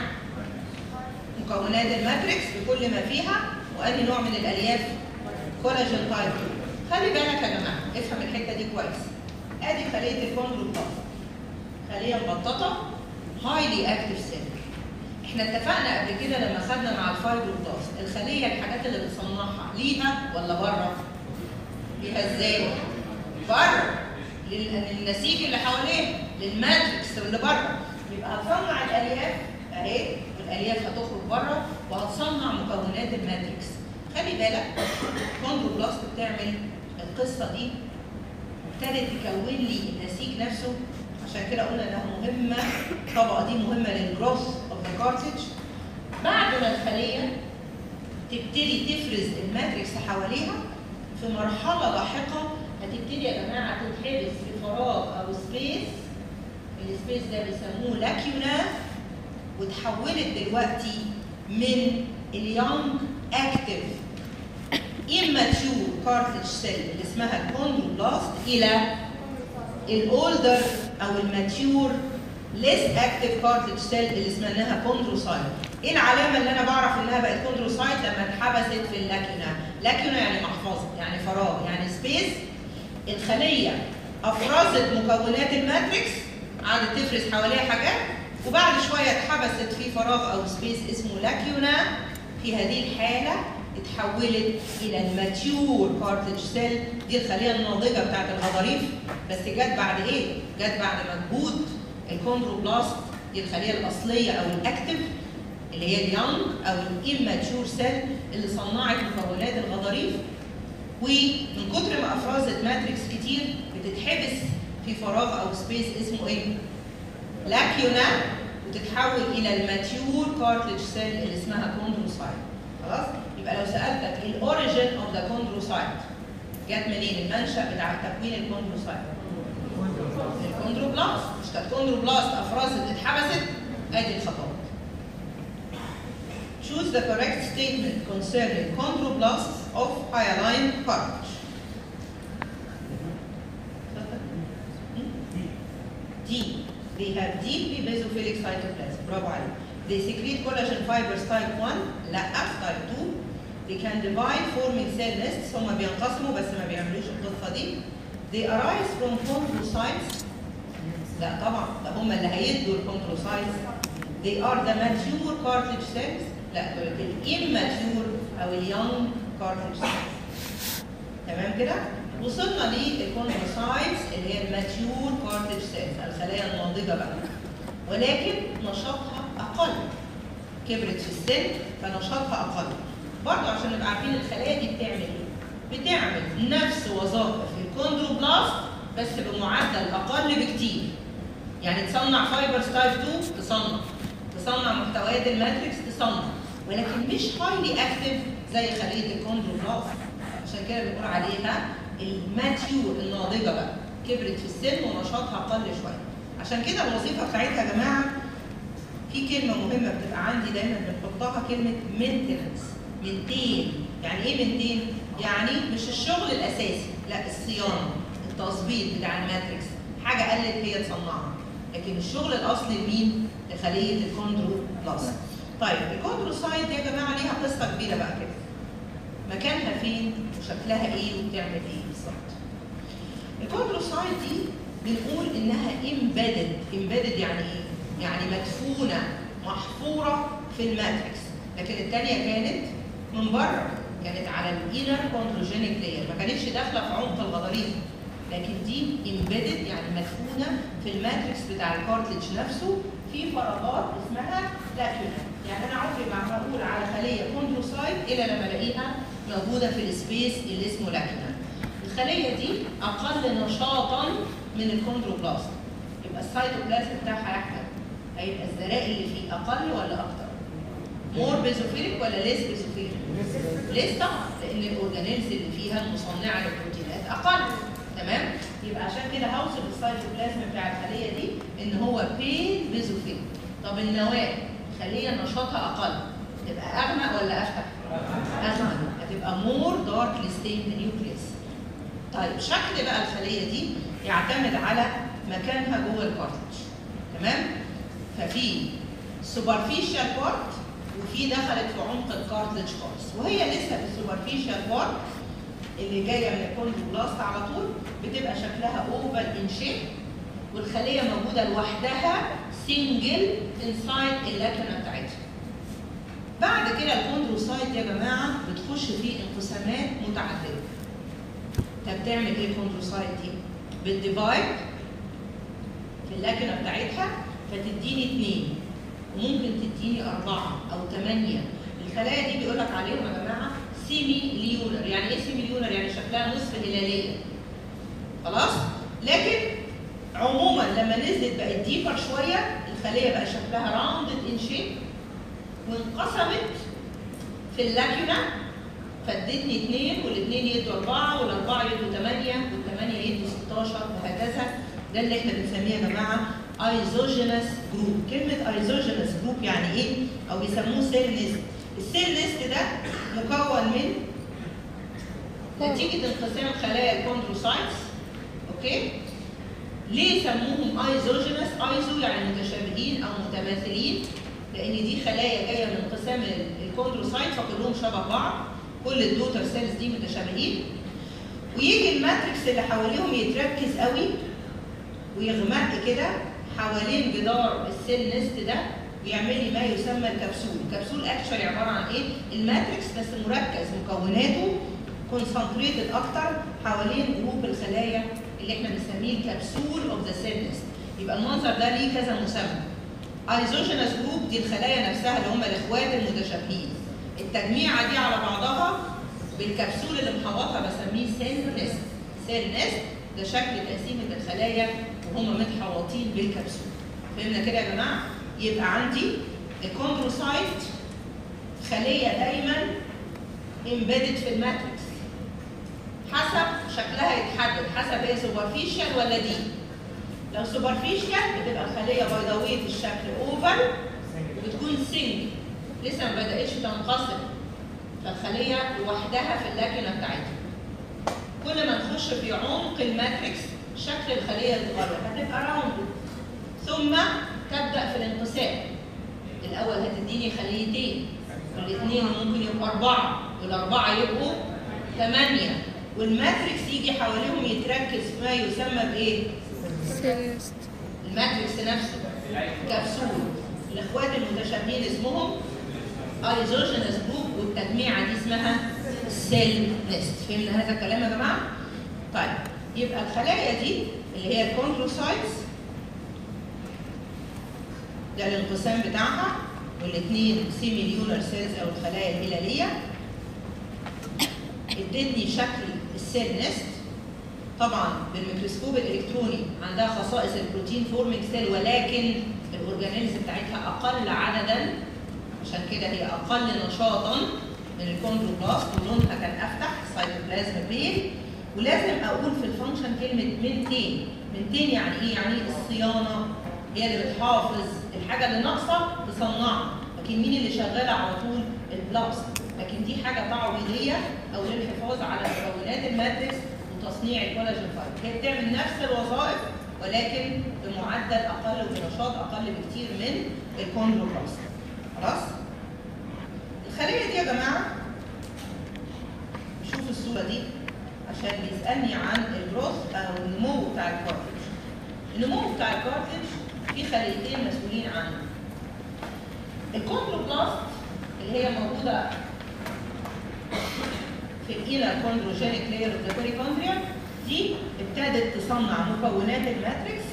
مكونات الماتريكس بكل ما فيها وادي نوع من الالياف كولاجين تايب 2 خلي بالك يا جماعه افهم الحته دي كويس ادي خليه الكوندروبلاست خليه مبططه هايلي اكتف سيل احنا اتفقنا قبل كده لما خدنا مع الفايبروبلاست الخليه الحاجات اللي بتصنعها ليها ولا بره؟ ليها ازاي؟ بره لل- للنسيج اللي حواليه للماتريكس اللي بره يبقى هتصنع الالياف اهي والالياف هتخرج بره وهتصنع مكونات الماتريكس خلي بالك الكوندروبلاست بتعمل القصه دي ابتدت تكون لي النسيج نفسه عشان كده قلنا انها مهمه الطبقه دي مهمه للجروث اوف ذا كارتج بعد ما الخليه تبتدي تفرز الماتريكس حواليها في مرحله لاحقه هتبتدي يا جماعه تتحبس في فراغ او سبيس السبيس ده بيسموه لاكيونا وتحولت دلوقتي من اليونج اكتف immature cartilage cell اللي اسمها الكوندروبلاست الى الاولدر او الماتيور less active cartilage cell اللي اسمها انها كوندروسايت ايه العلامه اللي انا بعرف انها بقت كوندروسايت لما اتحبست في اللاكيونا لاكيونا يعني محفظه يعني فراغ يعني سبيس الخليه افرزت مكونات الماتريكس قعدت تفرز حواليها حاجات وبعد شويه اتحبست في فراغ او سبيس اسمه لاكيونا في هذه الحاله اتحولت الى الماتيور كارتج سيل دي الخليه الناضجه بتاعت الغضاريف بس جت بعد ايه؟ جت بعد مجهود الكوندروبلاست دي الخليه الاصليه او الاكتف اللي هي اليونج او الاماتيور سيل اللي صنعت مكونات الغضاريف ومن كتر ما افرزت ماتريكس كتير بتتحبس في فراغ او سبيس اسمه ايه؟ لاكيونا وتتحول الى الماتيور كارتلج سيل اللي اسمها كوندروسايت خلاص؟ يبقى لو سالتك الاوريجين اوف ذا كوندروسايت جت منين؟ المنشا بتاع تكوين الكوندروسايت الكوندروبلاست مش كانت كوندروبلاست افرزت اتحبست ادي الخطوات Choose the correct statement concerning chondroblasts of hyaline cartilage. D. They have deeply basophilic cytoplasm. برافو عليك. They secrete collagen fibers type 1 لا type 2 They can divide forming cell nests هم بينقسموا بس ما بيعملوش القصة دي. They arise from chondrocytes لا طبعا ده هم اللي هيدوا الكونتروسايتس they are the mature cartilage cells لا دول الاماتيور او اليونج cartilage cells تمام كده وصلنا للكونتروسايتس اللي هي الماتيور كارتلج سيلز الخلايا الناضجه بقى ولكن نشاطها اقل كبرت في السن فنشاطها اقل برضه عشان نبقى عارفين الخلايا دي بتعمل ايه بتعمل نفس وظائف الكوندروبلاست بس بمعدل اقل بكتير يعني تصنع فايبرز تايب 2 تصنع تصنع محتويات الماتريكس تصنع ولكن مش هايلي اكتف زي خليه الكوندروبلاست عشان كده بنقول عليها الماتيور الناضجه بقى كبرت في السن ونشاطها قل شويه عشان كده الوظيفه بتاعتها يا جماعه في كلمه مهمه بتبقى عندي دايما بنحطها كلمه مينتنس منتين يعني ايه منتين يعني مش الشغل الاساسي لا الصيانه التظبيط بتاع الماتريكس حاجه قلت هي تصنعها لكن الشغل الاصلي لمين لخليه الكوندروبلاست طيب الكوندروسايت دي يا جماعه ليها قصه كبيره بقى كده مكانها فين وشكلها ايه وبتعمل ايه بالظبط الكوندروسايت دي بنقول انها امبيدد امبيدد يعني ايه يعني مدفونه محفوره في الماتريكس لكن الثانيه كانت من بره كانت على الانر كوندروجينيك لاير ما كانتش داخله في عمق الغضاريف لكن دي امبيدد يعني مدفونه في الماتريكس بتاع الكارتلج نفسه في فراغات اسمها لاكيونا يعني انا عمري ما هقول على خليه كوندروسايت الا لما الاقيها موجوده في السبيس اللي اسمه لاكيونا الخليه دي اقل نشاطا من الكوندروبلاست يبقى السيتوبلازم بتاعها يا احمد هيبقى الزرائر اللي فيه اقل ولا اكتر؟ مور بيزوفيليك ولا ليس بيزوفيليك؟ ليس طبعا لان الاورجانيلز اللي فيها المصنعه للبروتينات اقل تمام؟ يبقى عشان كده هوصف السيتوبلازم بتاع الخليه دي ان هو بين بيزوفيليك طب النواه خليه نشاطها اقل تبقى اغمق ولا افتح؟ اغمق هتبقى مور دارك ستيند نيوكليس طيب شكل بقى الخليه دي يعتمد على مكانها جوه الكارتج تمام ففي سوبرفيشال بارت وفي دخلت في عمق الكارتج خالص وهي لسه في السوبرفيشال بارت اللي جايه من الكوندروبلاست على طول بتبقى شكلها اوفال ان شيب والخليه موجوده لوحدها سنجل انسايد اللاكنه بتاعتها بعد كده الكوندروسايت يا جماعه بتخش في انقسامات متعدده طب بتعمل ايه الكوندروسايت دي؟ بتديفايد في اللاكنه بتاعتها فتديني اثنين وممكن تديني اربعه او ثمانيه الخلايا دي بيقول لك عليهم يا جماعه سيمي ليونر يعني ايه سيمي ليونر؟ يعني شكلها نصف هلاليه خلاص؟ لكن عموما لما نزلت بقت ديبر شويه الخليه بقى شكلها راوندد ان شيب وانقسمت في اللاكيونا فادتني اثنين والاثنين يدوا اربعه والاربعه يدوا ثمانيه والثمانيه يدوا 16 وهكذا ده اللي احنا بنسميه يا جماعه ايزوجينس جروب كلمه ايزوجينس جروب يعني ايه او بيسموه سيل نست السيل نست ده مكون من نتيجه انقسام خلايا الكوندروسايتس اوكي ليه سموهم ايزوجينس ايزو يعني متشابهين او متماثلين لان دي خلايا جايه من انقسام الكوندروسايت فكلهم شبه بعض كل الدوتر سيلز دي متشابهين ويجي الماتريكس اللي حواليهم يتركز قوي ويغمق كده حوالين جدار السيل نست ده ويعمل لي ما يسمى الكبسول، الكبسول اكشولي عباره عن ايه؟ الماتريكس بس مركز مكوناته كونسنتريتد اكتر حوالين جروب الخلايا اللي احنا بنسميه الكبسول اوف ذا سيل نست. يبقى المنظر ده ليه كذا مسمى. ايزوجينس جروب دي الخلايا نفسها اللي هم الاخوات المتشابهين. التجميعه دي على بعضها بالكبسول اللي محوطها بسميه سيل نست. سيل نست ده شكل تقسيمه الخلايا وهم متحوطين بالكبسول. فهمنا كده يا جماعه؟ يبقى عندي الكوندروسايت خليه دايما امبيدد في الماتريكس حسب شكلها يتحدد حسب هي سوبرفيشال ولا دي لو سوبرفيشال بتبقى الخليه بيضاويه الشكل اوفر وبتكون سنجل لسه ما بداتش تنقسم فالخليه لوحدها في اللاكنه بتاعتها كل ما نخش في عمق الماتريكس شكل الخليه يتغير هتبقى راوند ثم تبدا في الانقسام الاول هتديني خليتين والاثنين ممكن يبقوا اربعه والاربعه يبقوا ثمانيه والماتريكس يجي حواليهم يتركز ما يسمى بايه؟ الماتريكس نفسه كبسول الاخوات المتشابهين اسمهم ايزوجينس جروب والتجميعه دي اسمها سيل نست فهمنا هذا الكلام يا جماعه؟ طيب يبقى الخلايا دي اللي هي الكونتروسايتس ده الانقسام بتاعها والاثنين سيميليولر سيلز او الخلايا الهلاليه ادتني شكل السيل نست طبعا بالميكروسكوب الالكتروني عندها خصائص البروتين فورمينج سيل ولكن الاورجانيلز بتاعتها اقل عددا عشان كده هي اقل نشاطا من الكوندروبلاست ولونها كان افتح سايتوبلازم بيل ولازم اقول في الفانكشن كلمه منتين منتين يعني ايه يعني الصيانه هي اللي بتحافظ الحاجه اللي ناقصه تصنعها لكن مين اللي شغاله على طول البلاست لكن دي حاجه تعويضيه او للحفاظ على مكونات الماتريكس وتصنيع الكولاجين فايبر هي بتعمل نفس الوظائف ولكن بمعدل اقل وبنشاط اقل بكتير من الكوندروبلاست خلاص الخليه دي يا جماعه نشوف الصوره دي عشان بيسالني عن الجروث او النمو بتاع الكارتج النمو بتاع الكارتج في خليتين مسؤولين عنه الكوندروبلاست اللي هي موجوده في الانر كوندروجينيك لاير اوف ذا بيريكوندريا دي ابتدت تصنع مكونات الماتريكس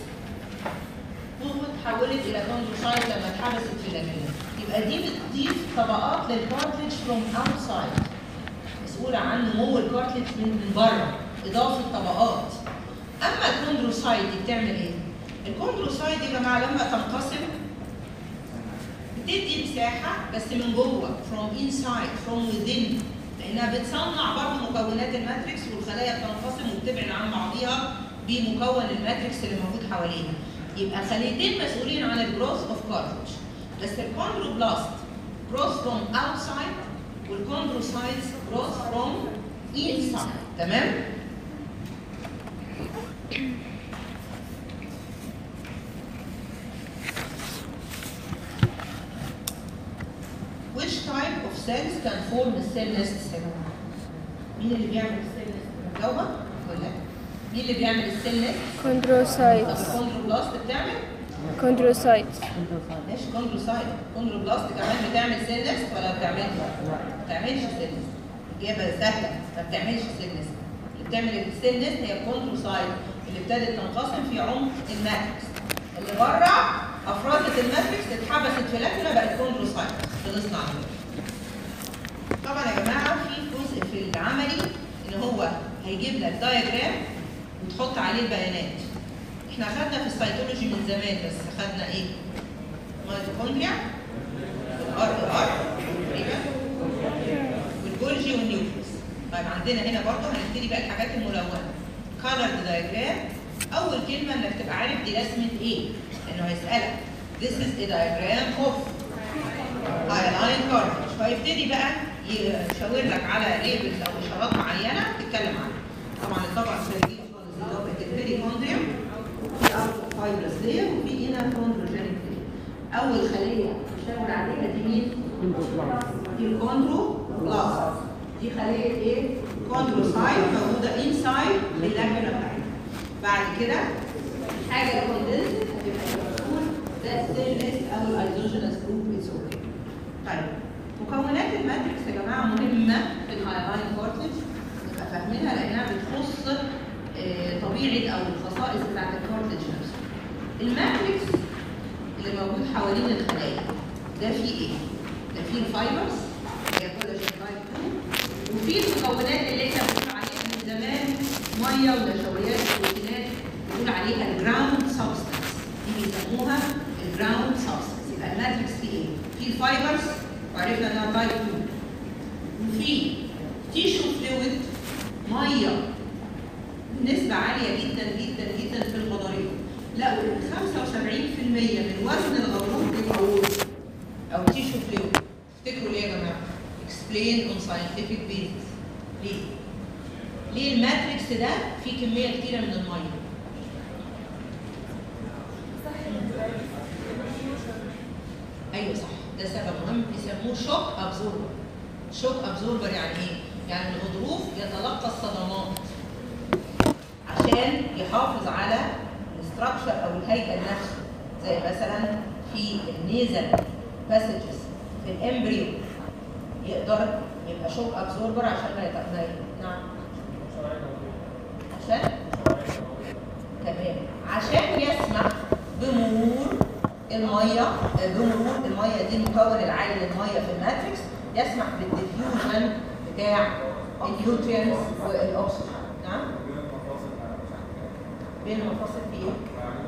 وتحولت الى كوندروسايت لما اتحبست في اللامينا يبقى دي بتضيف طبقات للكارتلج فروم اوتسايد مسؤوله عن نمو الكارتلج من من بره اضافه طبقات اما الكوندروسايت دي بتعمل ايه؟ الكوندروسايت يا جماعه لما تنقسم بتدي مساحه بس من جوه from inside from within لانها بتصنع برضه مكونات الماتريكس والخلايا بتنقسم وبتبعد عن بعضيها بمكون الماتريكس اللي موجود حواليها يبقى خليتين مسؤولين عن الجروث اوف كارتج بس الكوندروبلاست جروث فروم اوتسايد والكوندروسايتس جروث فروم انسايد تمام؟ Which type of cells can form the cell nests يا جماعه؟ مين اللي بيعمل السيل نست؟ مجاوبة ولا؟ مين اللي بيعمل السيل نست؟ طب كوندروسايتس الكوندروبلاست بتعمل؟ كوندروسايتس ماشي كوندروسايت كوندروبلاست كمان بتعمل سيل نست ولا ما بتعملش؟ ما بتعملش سيل نست اجابه سهله ما بتعملش سيل نست اللي بتعمل السيل نست هي الكوندروسايت اللي ابتدت تنقسم في عمق الماتريكس اللي بره افرازت الماتريكس اتحبست في لكنه بقت كوندروسايت خلصنا عليها طبعا يا جماعه في جزء في العملي ان هو هيجيب لك دايجرام وتحط عليه البيانات احنا خدنا في السيتولوجي من زمان بس خدنا ايه؟ ميتوكوندريا والار ار والجولجي والنيوكليس طيب عندنا هنا برضه هنبتدي بقى الحاجات الملونه كالرد دايجرام اول كلمه انك تبقى عارف دي رسمه ايه لانه هيسالك This is a diagram of hyaline cartilage فيبتدي بقى يشاور لك على ليبلز او اشارات معينه تتكلم عنها طبعا الطبقه الخارجيه خالص دي طبقه البيريكوندريوم في اوتر فايبرس لير وفي هنا كوندروجينيك لير اول خليه بيشاور عليها دي مين؟ دي الكوندروبلاست دي خليه ايه؟ كوندروسايت موجوده انسايد اللاكنه بتاعتها بعد كده الحاجه الكوندنسد هتبقى مسؤول ده السيل نست او الايزوجينس جروب اتس اوكي طيب مكونات الماتريكس يا جماعه مهمه في الهايلاين كورتج نبقى فاهمينها لانها بتخص آه، طبيعه او الخصائص بتاعت الكورتج نفسه. الماتريكس اللي موجود حوالين الخلايا ده فيه ايه؟ ده فيه الفايبرز اللي هي كولاجين تايب 2 وفي المكونات اللي احنا بنقول عليها من زمان ميه ونشويات وبروتينات بنقول عليها الجراوند سبستانس دي بيسموها الجراوند سبستانس يبقى الماتريكس فيه ايه؟ فيه الفايبرز وعرفنا انها تايب 2 وفي تيشو فلويد ميه بنسبة عالية جدا جدا جدا في المضاريف لقوا ان 75% من وزن الغضروف بيبقى وول او تيشو فلويد تفتكروا ليه يا جماعة؟ explain on scientific basis ليه؟ ليه الماتريكس ده فيه كمية كتيرة من المية؟ ايوه صح ده سبب مهم بيسموه شوك ابزوربر شوك ابزوربر يعني ايه؟ يعني الغضروف يتلقى الصدمات عشان يحافظ على الاستراكشر او الهيكل نفسه زي مثلا في النيزل باسجز في الامبريو يقدر يبقى شوك ابزوربر عشان ما يت- ما ي- نعم عشان تمام عشان يسمح بمرور الميه بمرور الميه دي المكون العالي للميه في الماتريكس يسمح بالديفيوجن بتاع النيوترينز والاكسجين نعم بين المفاصل في ايه؟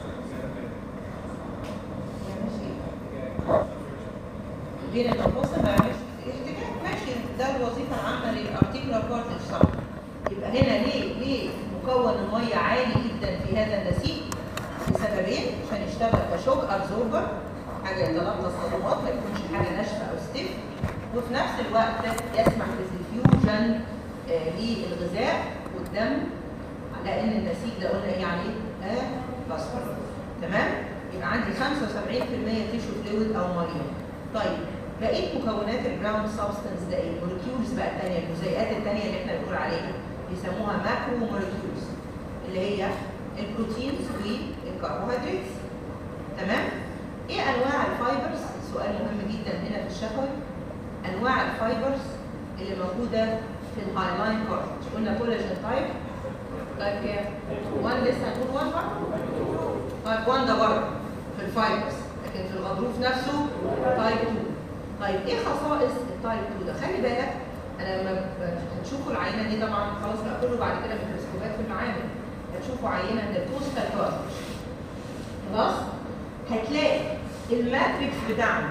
يعملش ايه؟ بين المفاصل ما يعملش احتكاك ماشي ده الوظيفه العامه للارتيكولار كورتج صح يبقى هنا ليه ليه مكون الميه عالي جدا في هذا النسيج لسببين عشان يشتغل كشوك ابزوربر حاجه يتلقى الصدمات ما يكونش حاجه ناشفه او ستيف وفي نفس الوقت يسمح بالديفيوجن آه، للغذاء والدم لان النسيج ده قلنا ايه عليه؟ آه باسفور تمام؟ يبقى عندي 75% تيشو فلويد او ميه طيب بقيه مكونات الجراوند سبستنس ده ايه؟ مولكيولز بقى الثانيه الجزيئات الثانيه اللي احنا بنقول عليها بيسموها ماكرو مولكيولز اللي هي البروتينز والكربوهيدرات تمام؟ ايه انواع الفايبرز؟ سؤال مهم جدا هنا في الشفوي انواع الفايبرز اللي موجوده في الهايلاين كورتج قلنا كولاجين تايب تايب كام؟ 1 لسه هنقول 1 برضه؟ تايب 1 ده بره في الفايبرز لكن في الغضروف نفسه تايب 2 طيب ايه خصائص التايب 2 ده؟ خلي بالك انا لما ب- هتشوفوا العينه دي طبعا خلاص بقى كله بعد كده ميكروسكوبات في المعامل هتشوفوا عينه من البوستال كارتج خلاص؟ هتلاقي الماتريكس بتاعنا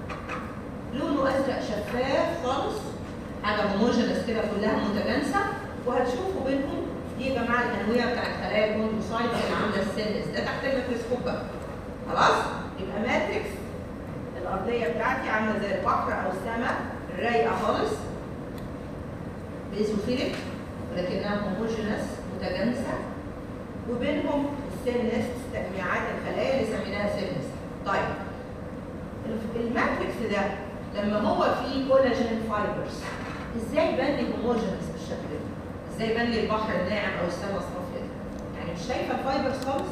لونه ازرق شفاف خالص حاجه هوموجينس كده كلها متجانسه وهتشوفوا بينهم دي يا جماعه الانويه بتاعت خلايا الكوندروسايت اللي عامله السيلز ده تحت الميكروسكوب بقى خلاص يبقى ماتريكس الارضيه بتاعتي عامله زي البحر او السماء رايقه خالص بيزوفيليك ولكنها هوموجينس متجانسه وبينهم السيل نست تجميعات الخلايا اللي سميناها سيل نست طيب الماتريكس ده لما هو فيه كولاجين فايبرز ازاي بان لي هوموجينس بالشكل ده؟ ازاي بان لي البحر الناعم او السماء الصافيه دي؟ يعني مش شايفه الفايبرز خالص؟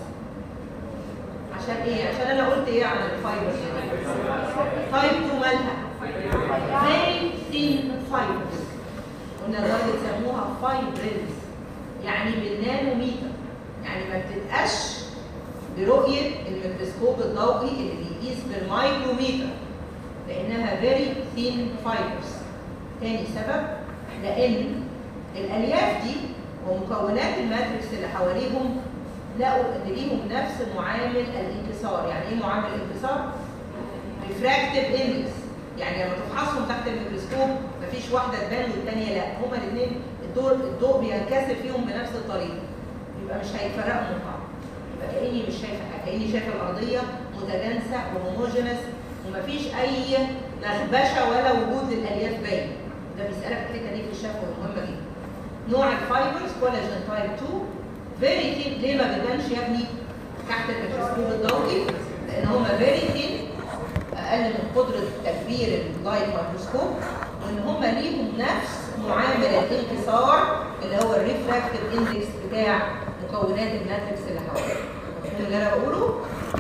عشان ايه؟ عشان انا قلت ايه عن الفايبرز دي؟ تايب 2 مالها؟ very thin fibers قلنا الراجل سموها فايبريلز يعني بالنانوميتر يعني ما بتتقش برؤية الميكروسكوب الضوئي اللي بيقيس بالمايكروميتر لأنها very thin fibers تاني سبب لأن الألياف دي ومكونات الماتريكس اللي حواليهم لقوا إن ليهم نفس معامل الانكسار يعني إيه معامل الانكسار؟ refractive index يعني لما تفحصهم تحت الميكروسكوب مفيش واحده تبان والثانيه لا هما الاثنين الضوء الضوء بينكسر فيهم بنفس الطريقه يبقى مش هيتفرقوا من بعض يبقى كاني مش شايفه حاجه كاني شايفه الارضيه متجانسه وهوموجينس ومفيش اي نخبشه ولا وجود للالياف باين ده بيسالك الحته دي في الشفوي مهمه جدا نوع الفايبرز كولاجين تايب 2 فيري ثين ليه ما بيبانش يا ابني تحت الميكروسكوب الضوئي لان هما فيري ثين اقل من قدره تكبير اللايت مايكروسكوب وان هم ليهم نفس معامل الانكسار اللي هو الريفراكتيف اندكس بتاع مكونات الماتريكس اللي حواليه مفهوم اللي انا بقوله؟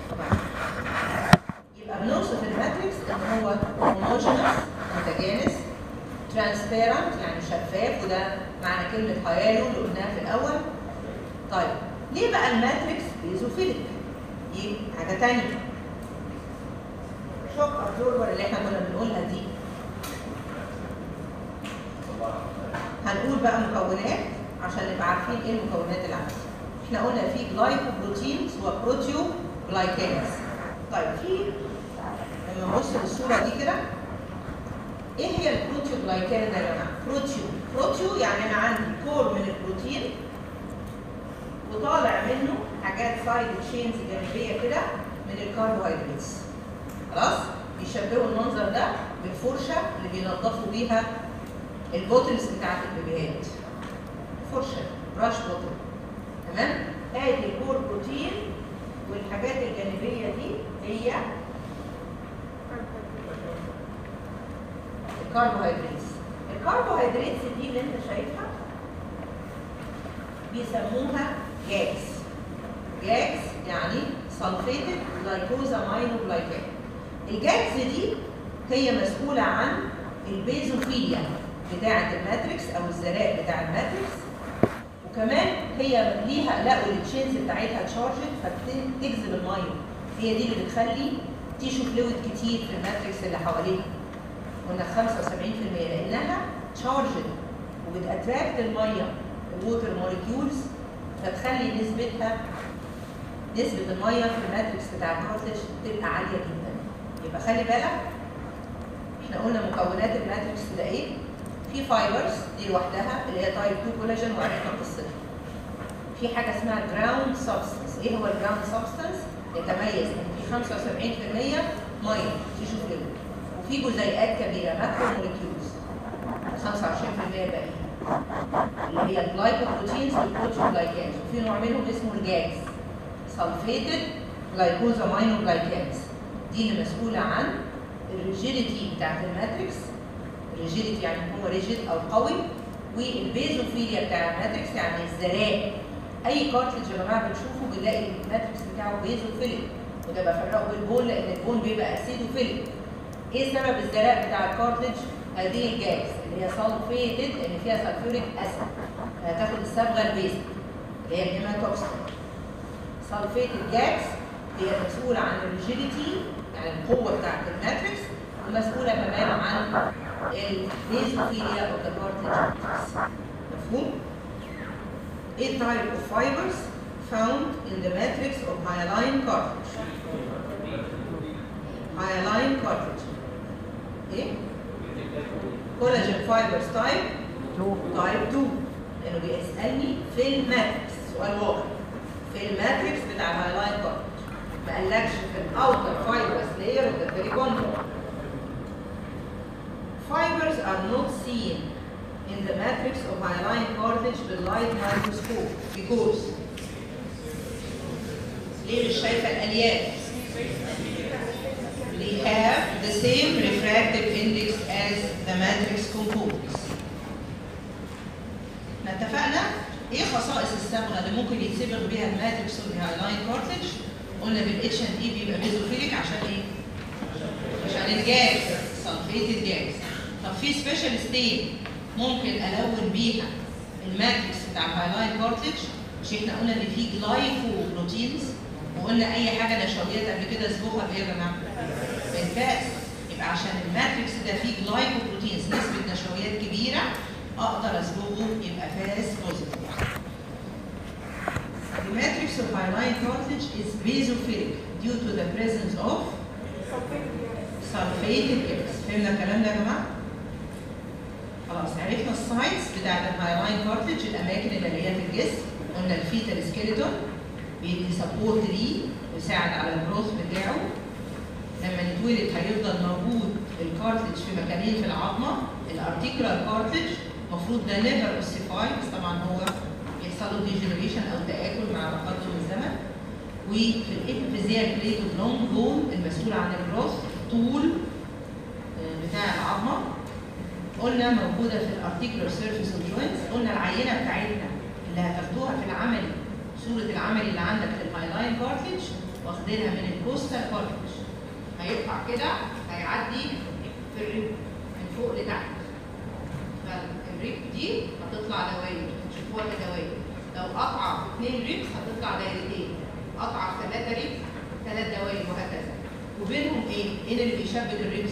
يبقى بنوصف الماتريكس ان هو هوموجينس متجانس ترانسبيرنت يعني شفاف وده معنى كلمه هيالو اللي قلناها في الاول طيب ليه بقى الماتريكس بيزوفيليك؟ دي حاجه ثانيه شوك ابزوربر اللي احنا كنا بنقولها دي هنقول بقى مكونات عشان نبقى عارفين ايه المكونات اللي عندي احنا قلنا في جلايكوبروتينز وبروتيو جلايكانز طيب في لما نبص للصوره دي كده ايه هي البروتيو جلايكان ده يا جماعه بروتيو بروتيو يعني انا عندي كور من البروتين وطالع منه حاجات سايد تشينز جانبيه كده من الكربوهيدرات خلاص بيشبهوا المنظر ده بالفرشه اللي بينظفوا بيها البوتلز بتاعت البيبيهات فرشه براش بوتل تمام ادي الكور بروتين والحاجات الجانبيه دي هي الكربوهيدرات الكربوهيدرات دي اللي انت شايفها بيسموها جاكس جاكس يعني سلفيتد جلايكوزامينوجلايكان الجاكس دي هي مسؤولة عن البيزوفيليا بتاعة الماتريكس أو الزراء بتاع الماتريكس وكمان هي ليها لقوا التشينز بتاعتها تشارجد فتجذب الميه هي دي اللي بتخلي تيشو فلويد كتير في الماتريكس اللي حواليها قلنا 75% لانها تشارجد وبتاتراكت الميه الووتر موليكيولز فتخلي نسبتها نسبة المية في الماتريكس بتاع الكارتلج تبقى عالية جدا يبقى خلي بالك احنا قلنا مكونات الماتريكس ده ايه؟ في فايبرز دي لوحدها اللي هي تايب 2 كولاجين وعرفنا قصتها. في حاجه اسمها جراوند سبستنس، ايه هو الجراوند سبستنس؟ يتميز ان في 75% ميه تيشو فلويد وفي جزيئات كبيره ماكرو موليكيولز 25% باقيين اللي هي الجلايكوبروتينز والبروتوجلايكانز وفي نوع منهم اسمه الجاز سلفيتد جلايكوزامينوجلايكانز دي اللي مسؤوله عن الريجيديتي بتاعت الماتريكس ريجيديتي يعني هو ريجيد او قوي والبيزوفيليا بتاع الماتريكس يعني الزراء اي كارتلج يا جماعه بنشوفه بنلاقي الماتريكس بتاعه بيزوفيليك وده بفرقه بالبون لان البون بيبقى اسيدوفيليك ايه سبب الزراء بتاع الكارتلج هذه الجاز اللي هي سلفيتد اللي فيها سلفوريك اسيد هتاخد الصبغه البيزك اللي هي الهيماتوكسين سلفيتد جاز هي مسؤوله عن الريجيديتي يعني القوه بتاعت الماتريكس ومسؤوله كمان عن البيزوفيليا of the cartilage مفهوم؟ ايه type of fibers found in the matrix of hyaline cartilage hyaline cartilage ايه؟ collagen fibers type type 2 لانه بيسالني في الماتريكس سؤال واضح في الماتريكس بتاع الهايلاين كارتلج ما قالكش في الاوتر فايبرس لاير اوف ذا بيريكوندروم Fibers are not seen in the matrix of hyaline cartilage with light microscope because ليه مش شايفة الألياف؟ They have the same refractive index as the matrix components. احنا اتفقنا ايه خصائص الصبغه اللي ممكن يتصبغ بيها الماتريكس والهايلاين كارتلج؟ قلنا بالاتش ان اي بيبقى بيزوفيليك عشان ايه؟ عشان الجاز سلفيتد جاز طب في سبيشال ستين ممكن الون بيها الماتريكس بتاع الهايلاين كارتلج مش احنا قلنا ان في جلايكو بروتينز وقلنا اي حاجه نشويات قبل كده اصبغها بايه يا جماعه؟ بالفاس يبقى عشان الماتريكس ده فيه جلايكو بروتينز نسبه نشويات كبيره اقدر اصبغه يبقى فاس بوزيتيف. The matrix of hyaline cartilage is basophilic due to the presence of sulfated gas. فهمنا الكلام ده يا جماعه؟ خلاص عرفنا السايتس بتاعت الهايلاين كارتلج الاماكن اللي هي في الجسم قلنا الفيتال سكيلتون بيدي سبورت ليه ويساعد على الجروث بتاعه لما يتولد هيفضل موجود الكارتلج في مكانين في العظمه الارتيكولار كارتلج المفروض ده نيفر اوسيفاي بس طبعا هو يحصل له ديجنريشن او تاكل مع تقدم الزمن وفي الابيفيزيال بليت اوف لونج بون المسؤول عن الجروث طول بتاع العظمه قلنا موجوده في الارتيكولار سيرفيس اوف جوينتس قلنا العينه بتاعتنا اللي هتاخدوها في العملي صوره العملي اللي عندك في الهايلاين كارتلج واخدينها من الكوستال كارتلج هيطلع كده هيعدي في الريب من فوق لتحت فالريب دي هتطلع دواير هتشوفوها كدواير لو قطعه في اثنين ريبس هتطلع دايرتين قطعه في ثلاثه ريبس ثلاث دواير وهكذا وبينهم ايه؟ ايه اللي بيشبك الريبس؟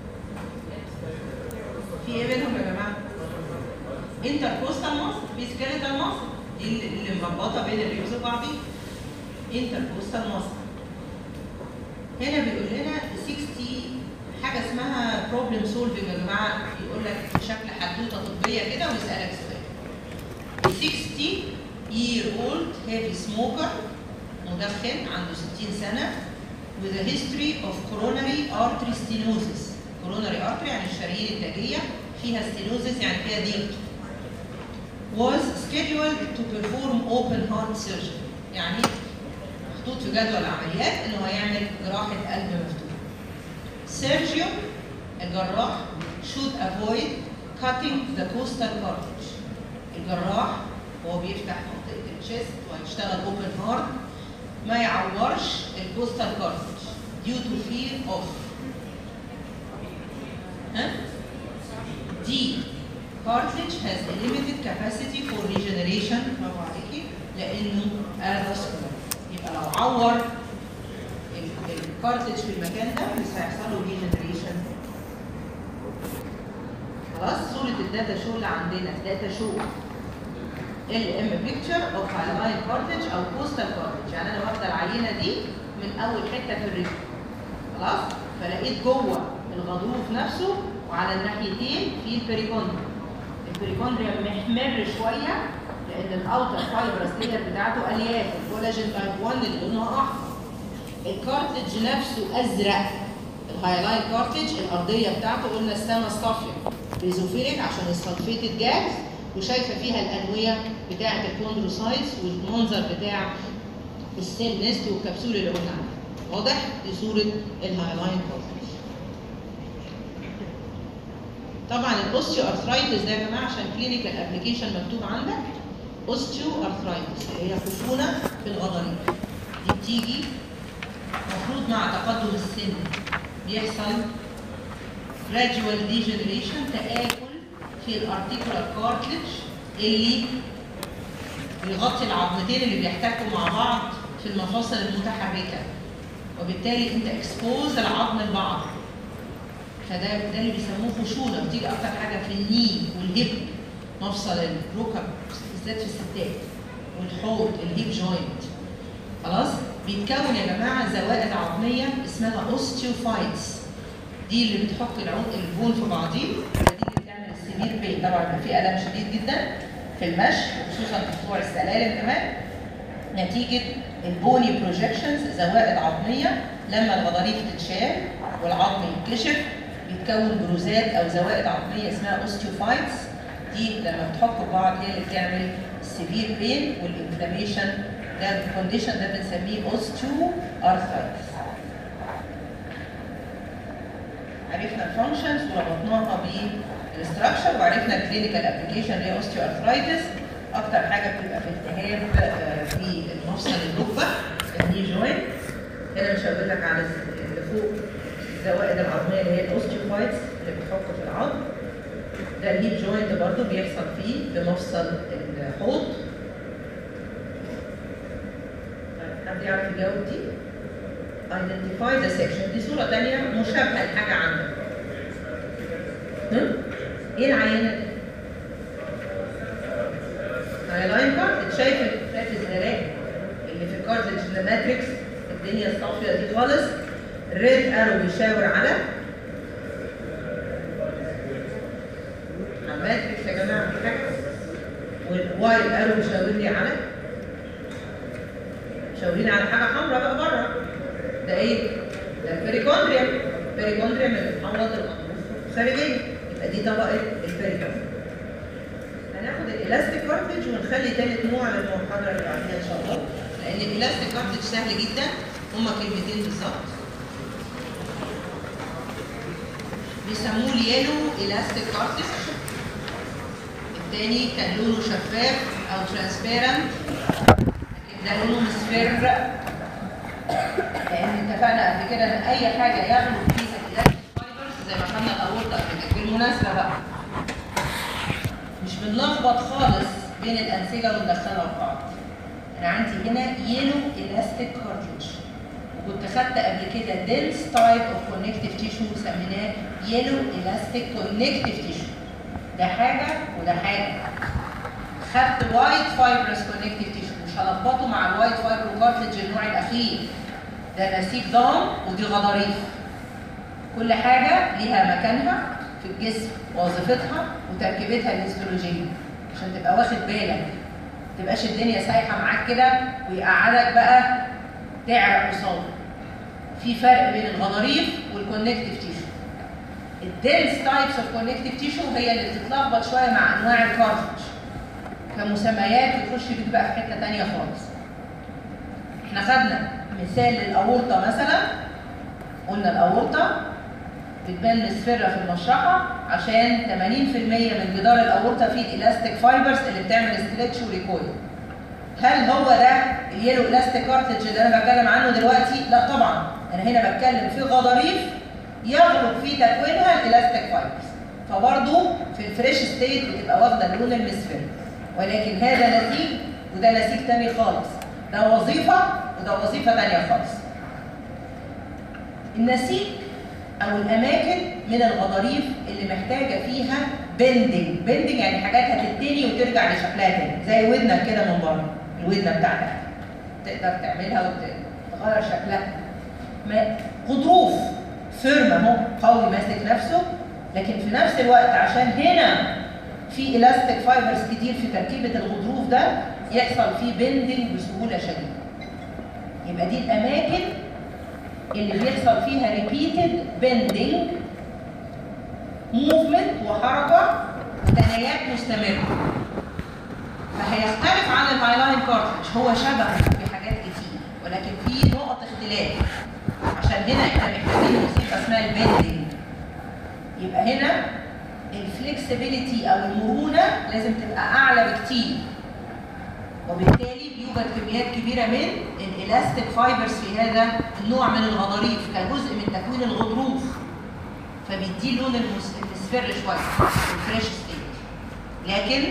في ايه بينهم يا جماعه؟ انتركوستال ماسل في سكيلتال ماسل دي اللي اللي مربطه بين الريبس وبعضيها انتركوستال ماسل هنا بيقول لنا 60 حاجه اسمها بروبلم سولفنج يا جماعه يقول لك بشكل حدوته طبيه كده ويسالك سؤال 60 year old heavy smoker مدخن عنده 60 سنه with a history of coronary artery stenosis coronary artery يعني الشرايين التاجيه فيها stenosis يعني فيها ضيق was scheduled to perform open heart surgery يعني محطوط في جدول العمليات انه هيعمل جراحه قلب مفتوح سيرجيو الجراح should avoid cutting the coastal cartilage الجراح وهو بيفتح منطقه الشيست وهيشتغل اوبن هارت ما يعورش الكوستال كارتج due to fear of ها دي cartilage has a limited capacity for regeneration برافو عليكي لانه avascular يبقى لو عور الكارتج في المكان ده مش هيحصل له regeneration خلاص صورة الداتا شو اللي عندنا داتا شو ال ام بيكتشر اوف هايلاين كارتج او كوستال كارتج يعني انا واخده العينه دي من اول حته في الرجل خلاص فلقيت جوه الغضروف نفسه وعلى الناحيتين في البريكوندريوم البريكوندريوم محمر شويه لان الاوتر فايبرس لير بتاعته الياف الكولاجين تايب 1 اللي لونها احمر الكارتج نفسه ازرق الهايلاين كارتج الارضيه بتاعته قلنا السما الصافيه بيزوفيليك عشان السلفيتد جاز وشايفه فيها الانويه بتاعه الكوندروسايتس والمنظر بتاع السيل نست والكبسول اللي قلنا عليه واضح دي صوره الهايلاين كارتج طبعا الاوستيو ارثرايتس ده يا جماعه عشان كلينيكال ابلكيشن مكتوب عندك اوستيو ارثرايتس اللي هي خشونه في الغضاريف دي بتيجي المفروض مع تقدم السن بيحصل gradual degeneration تآكل في الارتيكولار كارتلج اللي بيغطي العظمتين اللي بيحتكوا مع بعض في المفاصل المتحركه وبالتالي انت اكسبوز العظم لبعض فده ده اللي بيسموه خشونه بتيجي اكتر حاجه في الني والهيب مفصل الركب بالذات في الستات والحوض الهيب جوينت خلاص بيتكون يا جماعه زوائد عظميه اسمها اوستيوفايتس دي اللي بتحك العود البون في بعضيه دي اللي بتعمل السيفير بين طبعا بيبقى في الم شديد جدا في المشي خصوصا في طلوع السلالم كمان نتيجه البوني بروجكشنز زوائد عظميه لما الغضاريف تتشال والعظم يتكشف بيتكون بروزات او زوائد عظميه اسمها اوستيوفايتس دي لما بتحك ببعض هي اللي بتعمل السيفير بين والانفلاميشن ده الكونديشن ده بنسميه اوستيو ارثرايتس عرفنا الفانكشنز وربطناها بالاستراكشر وعرفنا الكلينيكال ابلكيشن اللي هي اوستيو ارثرايتس اكتر حاجه بتبقى في التهاب آه، في المفصل الركبه الني جوينت هنا مش هقول لك على اللي فوق الزوائد العظميه اللي هي الاوستيوفايتس اللي بتحك في العظم ده الهيب جوينت برضو بيحصل فيه بمفصل الحوض طيب، حد يعرف يجاوب دي؟ identify the section دي صورة تانية مشابهة لحاجة عندك. هم؟ ايه العينة دي؟ هايلاين كارتج شايف شايف الزلال اللي في الكارتج الماتريكس الدنيا الصافية دي خالص الريد ارو بيشاور على على الماتريكس يا جماعة في حاجة والوايت ارو بيشاور لي على شاورين على حاجة حمراء بقى بره ده ايه؟ ده البريكوندريوم البريكوندريوم اللي بتحوط الاطراف الخارجيه يبقى دي طبقه البريكوندريوم هناخد الالاستيك كارتج ونخلي تالت نوع للمحاضره اللي بعديها ان شاء الله لان الالاستيك كارتج سهل جدا هما كلمتين بالظبط بيسموه اليالو الاستيك كارتج التاني كان لونه شفاف او ترانسبيرنت ده لونه مصفر لان اتفقنا قبل كده ان اي حاجه يغلو فيها الالاستيك فايبرز زي ما خدنا الاورطه قبل كده بالمناسبه بقى مش بنلخبط خالص بين الانسجه وندخلها في بعض انا عندي هنا يلو الاستيك كارتلج وكنت خدت قبل كده دنس تايب اوف كونكتيف تيشو سميناه يلو الاستيك كونكتيف تيشو ده حاجه وده حاجه خدت وايت فايبرس كونكتيف تيشو مش هلخبطه مع الوايت فايبر كارتلج النوع الاخير ده نسيج ضام ودي غضاريف كل حاجه ليها مكانها في الجسم ووظيفتها وتركيبتها الهيستولوجيه عشان تبقى واخد بالك ما تبقاش الدنيا سايحه معاك كده ويقعدك بقى تعرق قصاده في فرق بين الغضاريف والكونكتيف تيشو الدنس تايبس اوف كونكتيف تيشو هي اللي بتتلخبط شويه مع انواع الكارتج كمسميات بتخش بيك بقى في حته ثانيه خالص احنا خدنا مثال للاورطه مثلا قلنا الاورطه بتبان مصفرة في المشرحة عشان 80% من جدار الأورطة فيه الإلاستيك فايبرز اللي بتعمل ستريتش وريكويل هل هو ده اليلو الاستيك كارتج اللي انا بتكلم عنه دلوقتي؟ لا طبعا انا هنا بتكلم في غضاريف يغلب في تكوينها الالاستيك فايبرز فبرضه في الفريش ستيت بتبقى واخده اللون المسفر ولكن هذا نسيج وده نسيج تاني خالص ده وظيفه وده وظيفه تانيه خالص النسيج او الاماكن من الغضاريف اللي محتاجه فيها بندنج بندنج يعني حاجات هتتني وترجع لشكلها تاني زي ودنك كده من بره الودنه بتاعتك تقدر تعملها وتغير شكلها ما غضروف فيرم اهو قوي ماسك نفسه لكن في نفس الوقت عشان هنا في الاستيك فايبرز كتير في تركيبه الغضروف ده يحصل فيه بندنج بسهوله شديده يبقى دي الاماكن اللي بيحصل فيها ريبيتد بندنج موفمنت وحركه وتنايات مستمره فهيختلف عن المايلاين كارتج هو شبه في حاجات كتير ولكن في نقط اختلاف عشان هنا احنا محتاجين وظيفه اسمها البندنج يبقى هنا الفلكسبيليتي او المرونه لازم تبقى اعلى بكتير وبالتالي بيوجد كميات كبيره من الالاستيك فايبرز في هذا النوع من الغضاريف كجزء من تكوين الغضروف فبيديه اللون المس- المصفر شويه الفريش ستيت لكن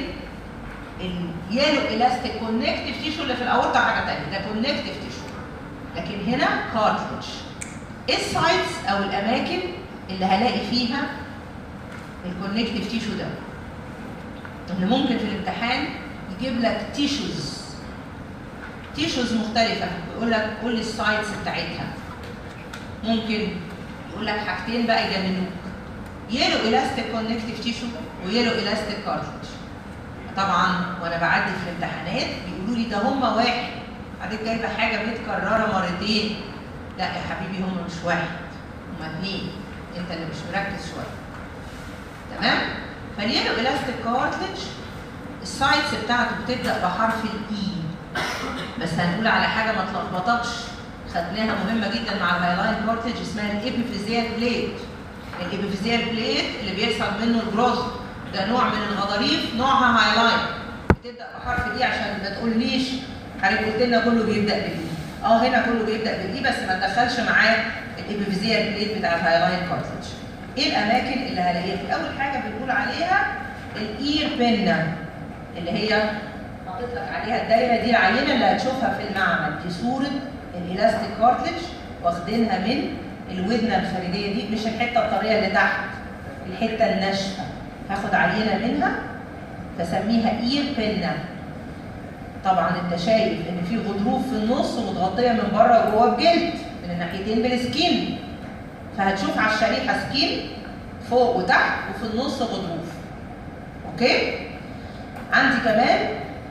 اليالو الاستيك كونكتيف تيشو اللي في الاورطه حاجه ثانيه ده كونكتيف تيشو لكن هنا كارتريدج ايه السايتس او الاماكن اللي هلاقي فيها الكونكتيف تيشو ده اللي ممكن في الامتحان يجيب لك تيشوز تيشوز مختلفة يقول لك قول لي السايتس بتاعتها ممكن يقول لك حاجتين بقى يجننوك يلو الاستيك كونكتيف تيشو ويلو الاستيك كارتريدج طبعا وانا بعدي في الامتحانات بيقولوا لي ده هما واحد بعدين جايبه حاجه متكرره مرتين لا يا حبيبي هما مش واحد هما اتنين انت اللي مش مركز شويه تمام فاليلو الاستيك كارتلج السايتس بتاعته بتبدا بحرف الاي بس هنقول على حاجه ما تلخبطكش خدناها مهمه جدا مع الهايلاين كارتلج اسمها الابيفيزيال بليت الابيفيزيال بليت اللي بيحصل منه الجروث ده نوع من الغضاريف نوعها هايلاين بتبدا بحرف الاي عشان ما تقوليش حضرتك قلت لنا كله بيبدا بالاي اه هنا كله بيبدا بالاي بس ما تدخلش معاه الابيفيزيال بليت بتاع الهايلاين كارتلج ايه الاماكن اللي هلاقيها في اول حاجه بنقول عليها الاير بينا اللي هي حاطط لك عليها الدايره دي العينه اللي هتشوفها في المعمل دي صوره الالاستيك كارتلج واخدينها من الودنه الخارجيه دي مش الحته الطريه اللي تحت الحته الناشفه هاخد عينه منها فسميها اير بينا طبعا انت شايف ان في غضروف في النص ومتغطيه من بره وجوه بجلد من الناحيتين بالسكين فهتشوف على الشريحه سكين فوق وتحت وفي النص غضروف اوكي عندي كمان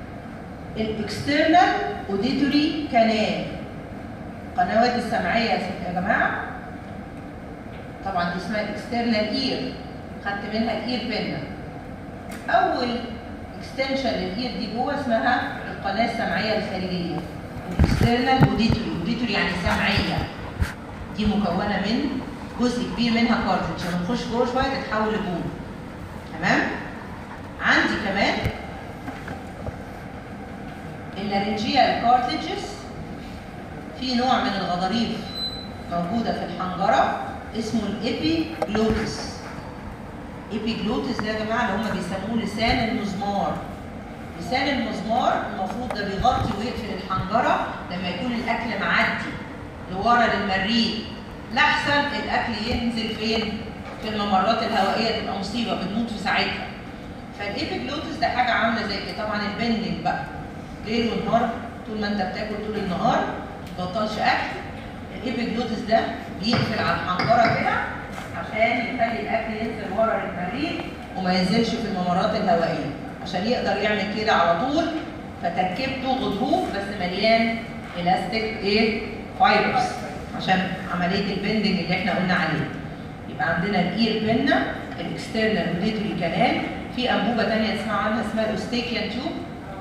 الاكسترنال اوديتوري كانال القنوات السمعيه يا جماعه طبعا دي اسمها الاكسترنال اير خدت منها الاير بينا اول اكستنشن للاير دي جوه اسمها القناه السمعيه الخارجيه الاكسترنال اوديتوري اوديتوري يعني سمعيه دي مكونه من جزء كبير منها كارتج لما نخش جوه شويه تتحول لبول تمام عندي كمان اللارنجيال كارتلجز في نوع من الغضاريف موجوده في الحنجره اسمه الابي جلوتس ايبي جلوتس ده يا جماعه اللي هم بيسموه لسان المزمار لسان المزمار المفروض ده بيغطي ويقفل الحنجره لما يكون الاكل معدي لورا للمريء لاحسن الاكل ينزل فين في الممرات الهوائيه تبقى مصيبه بنموت في ساعتها فالابيجلوتس ده حاجه عامله زي كده طبعا البندنج بقى ليل ونهار طول ما انت بتاكل طول النهار ما تبطلش اكل الابيجلوتس ده بيقفل على الحنجره كده عشان يخلي الاكل ينزل ورا للمريء وما ينزلش في الممرات الهوائيه عشان يقدر يعمل كده على طول فتركيبته غضروف بس مليان الاستيك ايه فايبرز عشان عمليه البندنج اللي احنا قلنا عليه يبقى عندنا الاير بينا الاكسترنال اوديتوري كانال في انبوبه ثانيه تسمعوا عنها اسمها الاوستيكيان تيوب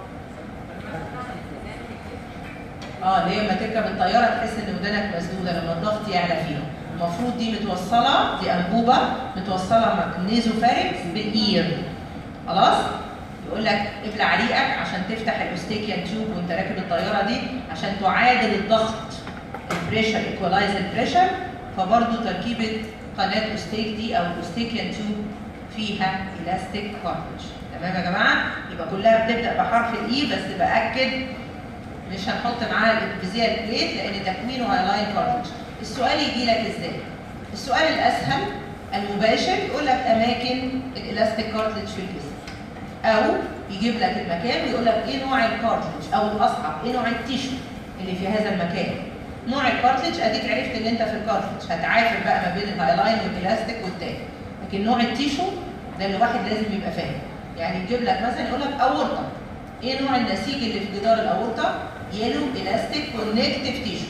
اه اللي هي لما تركب الطياره تحس ان ودانك مسدوده لما الضغط يعلى فيها المفروض دي متوصله دي انبوبه متوصله مع النيزوفارينكس بالاير خلاص يقول لك ابلع ريقك عشان تفتح الاوستيكيان تيوب وانت راكب الطياره دي عشان تعادل الضغط البريشر ايكولايز البريشر فبرضه تركيبه قناه اوستيك دي او الاوستيكيان تيوب فيها الاستيك كارتج تمام يا جماعه يبقى كلها بتبدا بحرف الاي بس باكد مش هنحط معاها الفيزيال بليت لان تكوينه هايلاين كارتج السؤال يجي لك ازاي السؤال الاسهل المباشر يقول لك اماكن الالاستيك كارتج في الجسم او يجيب لك المكان ويقول لك ايه نوع الكارتج او الاصعب ايه نوع التيشو اللي في هذا المكان نوع الكارتج اديك عرفت ان انت في الكارتج هتعافر بقى ما بين الهايلاين والالاستيك والتاني لكن نوع التيشو ده اللي الواحد لازم يبقى فاهم يعني يجيب لك مثلا يقول لك اورطه ايه نوع النسيج اللي في جدار الاورطه يلو الاستيك كونكتيف تيشو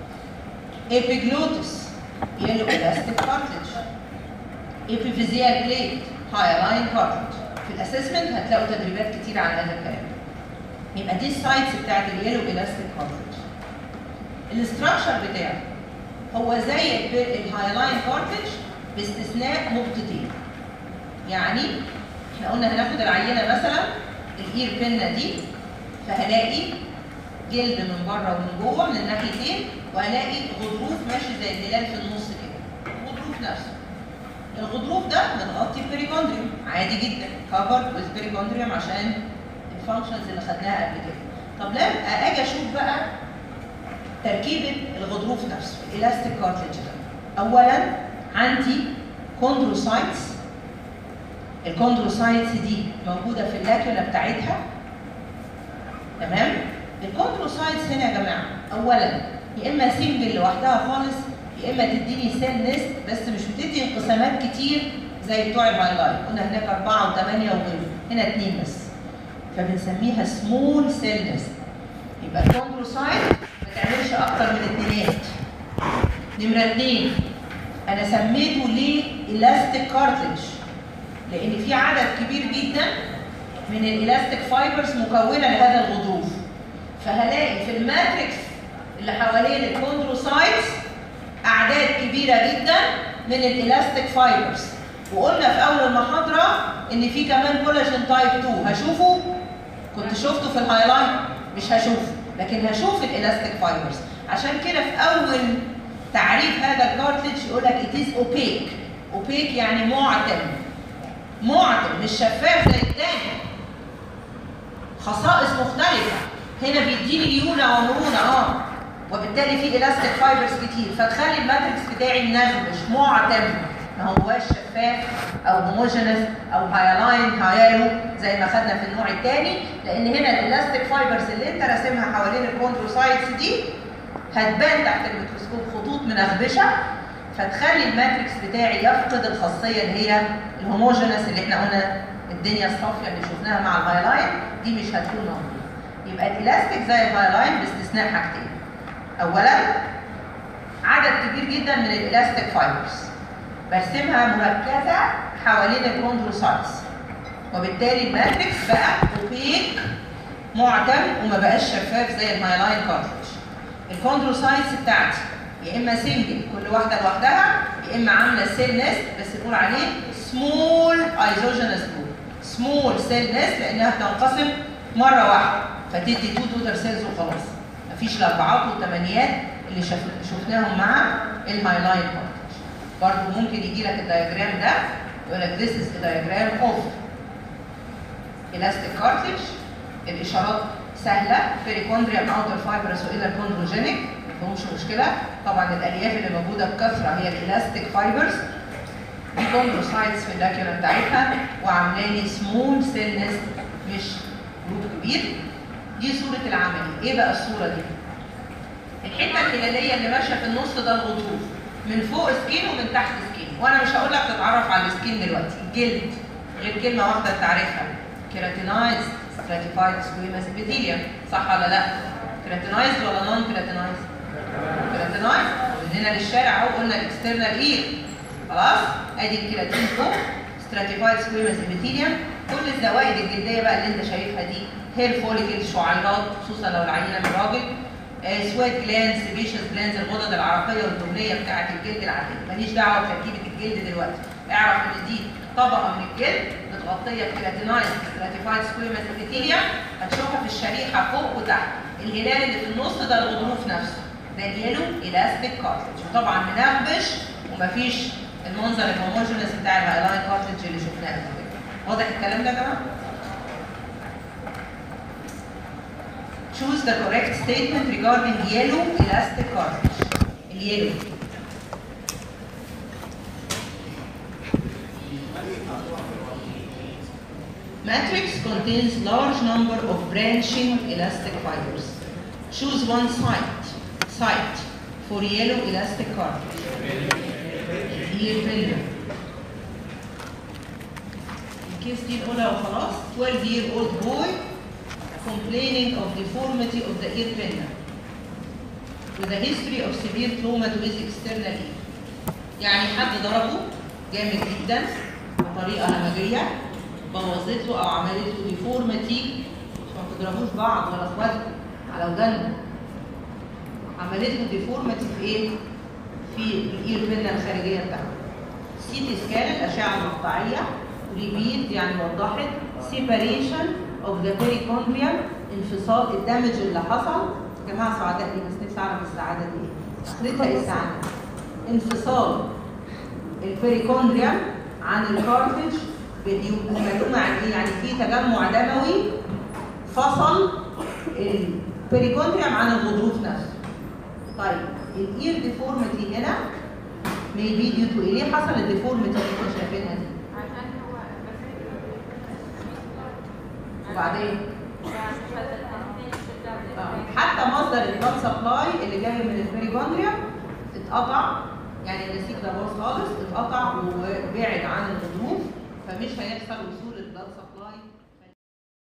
ابيجلوتس يلو الاستيك كارتج ابيفيزيال بليت هايلاين كارتج في الاسسمنت هتلاقوا تدريبات كتير على هذا الكلام يبقى دي السايتس بتاعت اليلو الاستيك كارتج الاستراكشر بتاعه هو زي الهايلاين كارتج باستثناء نقطتين يعني احنا قلنا هناخد العينه مثلا الاير بينا دي فهلاقي جلد من بره ومن جوه من الناحيتين وهلاقي غضروف ماشي زي الهلال في النص كده الغضروف نفسه الغضروف ده بنغطي البريكوندريوم عادي جدا كفر ويز بريكوندريوم عشان الفانكشنز اللي خدناها قبل كده طب لما اجي اشوف بقى تركيبه الغضروف نفسه الالاستيك كارتلج ده اولا عندي كوندروسايتس الكوندروسايتس دي موجوده في اللاكيولا بتاعتها تمام الكوندروسايتس هنا يا جماعه اولا يا اما سنجل لوحدها خالص يا اما تديني سيل نست بس مش بتدي انقسامات كتير زي بتوع الهايلايت قلنا هناك اربعه وثمانيه وغيره هنا اثنين بس فبنسميها سمول سيل نست يبقى الكوندروسايت ما تعملش اكتر من اثنينات نمره اثنين انا سميته ليه الاستيك كارتلج لان في عدد كبير جدا من الالاستيك فايبرز مكونه لهذا الغضروف فهلاقي في الماتريكس اللي حوالين الكوندروسايتس اعداد كبيره جدا من الالاستيك فايبرز وقلنا في اول المحاضره ان في كمان كولاجين تايب 2 هشوفه كنت شفته في الهايلايت مش هشوفه لكن هشوف الالاستيك فايبرز عشان كده في اول تعريف هذا الكارتلج يقول لك it is opaque opaque يعني معتم معتم مش شفاف زي التاني خصائص مختلفة هنا بيديني ليونة ومرونة اه وبالتالي في الاستيك فايبرز كتير فتخلي الماتريكس بتاعي منغمش معتم ما هواش شفاف او هوموجينس او هايلاين هايالو زي ما خدنا في النوع الثاني لان هنا الالاستيك فايبرز اللي انت راسمها حوالين الكوندروسايتس دي هتبان تحت الميكروسكوب خطوط منغبشه فتخلي الماتريكس بتاعي يفقد الخاصيه اللي هي الهوموجينس اللي احنا قلنا الدنيا الصافيه اللي شفناها مع الهايلاين دي مش هتكون موجوده يبقى الالاستيك زي الهايلاين باستثناء حاجتين اولا عدد كبير جدا من الالاستيك فايبرز برسمها مركزه حوالين الكوندروسايتس وبالتالي الماتريكس بقى اوبيك معتم وما بقاش شفاف زي الهايلاين كارتلج الكوندروسايتس بتاعتي يا اما سنجل كل واحده لوحدها يا اما عامله سيل نست بس نقول عليه سمول ايزوجينس جروب سمول سيل نست لانها بتنقسم مره واحده فتدي تو توتر سيلز وخلاص مفيش الاربعات والثمانيات اللي شف... شفناهم مع الهايلاين كارتلج برضه ممكن يجي لك الدياجرام ده يقول لك this is a diagram of elastic cartilage الاشارات سهله pericondrium outer fibrous والى chondrogenic مفيهمش مشكله طبعا الالياف اللي موجوده بكثره هي الالاستيك فايبرز دي كوندروسايتس في اللاكيولا بتاعتها وعامله لي سمول سيل نست مش جروب كبير دي صوره العملي ايه بقى الصوره دي الحته الهلاليه اللي ماشيه في النص ده الغضروف من فوق سكين ومن تحت سكين وانا مش هقول لك تتعرف على السكين دلوقتي الجلد غير كلمه واحده تعرفها كيراتينايز ستراتيفايد سكويماس ابيثيليوم صح ولا لا كيراتينايز ولا نون كيراتينايز كيراتينايز من هنا للشارع اهو قلنا الاكسترنال اير خلاص ادي الكيراتين فوق ستراتيفايد سكويماس ابيثيليوم كل الزوائد الجلديه بقى اللي انت شايفها دي هير فوليكل شعيرات خصوصا لو العينه من راجل آه سويت جلانز سيبيشس جلانز الغدد العرقيه والدهنيه بتاعه الجلد العاديه ماليش دعوه بتركيبه الجلد دلوقتي اعرف ان دي طبقه من الجلد متغطيه بكيراتينايز كراتيفايد سكويمس ابيثيليا هتشوفها في الشريحه فوق وتحت الهلال اللي في النص ده الغضروف نفسه ده اليلو الاستيك كارتلج وطبعا منغبش ومفيش المنظر الهوموجينس بتاع الهايلاين كارتلج اللي شفناه قبل كده واضح الكلام ده يا جماعه؟ Choose the correct statement regarding yellow elastic cartilage. اليلو Matrix contains large number of branching elastic fibers. Choose one site, site for yellow elastic cartilage. Ear pillar. الكيس دي نقولها وخلاص 12 year old boy complaining of deformity of the ear pinna with a history of severe trauma to his external ear. يعني حد ضربه جامد جدا بطريقه همجيه بوظت له او عملت له ديفورميتي ما تضربوش بعض ولا اخواتكم على ودانهم عملت له ديفورميتي في ايه؟ في الاير بينا الخارجيه بتاعته. سي تي سكان الاشعه المقطعيه ريبيت يعني وضحت سيباريشن اوف ذا بيريكوندريوم انفصال الدمج اللي حصل يا جماعه سعداء ليه بس نفسي اعرف السعاده دي ايه؟ اخرتها ايه السعاده؟ انفصال البيريكوندريوم عن الكارتج بالهيماتوما يعني ايه؟ يعني في تجمع دموي فصل البيريكوندريوم عن الغضروف نفسه. طيب الاير ديفورميتي هنا maybe due to ايه؟ ليه حصل الديفورميتي اللي انتوا شايفينها دي؟ عشان هو وبعدين آه، بس حتى مصدر البلاد سبلاي اللي جاي من البيريكوندريوم اتقطع يعني النسيج ده باظ خالص اتقطع وبعد عن الغضروف فمش هيحصل وصول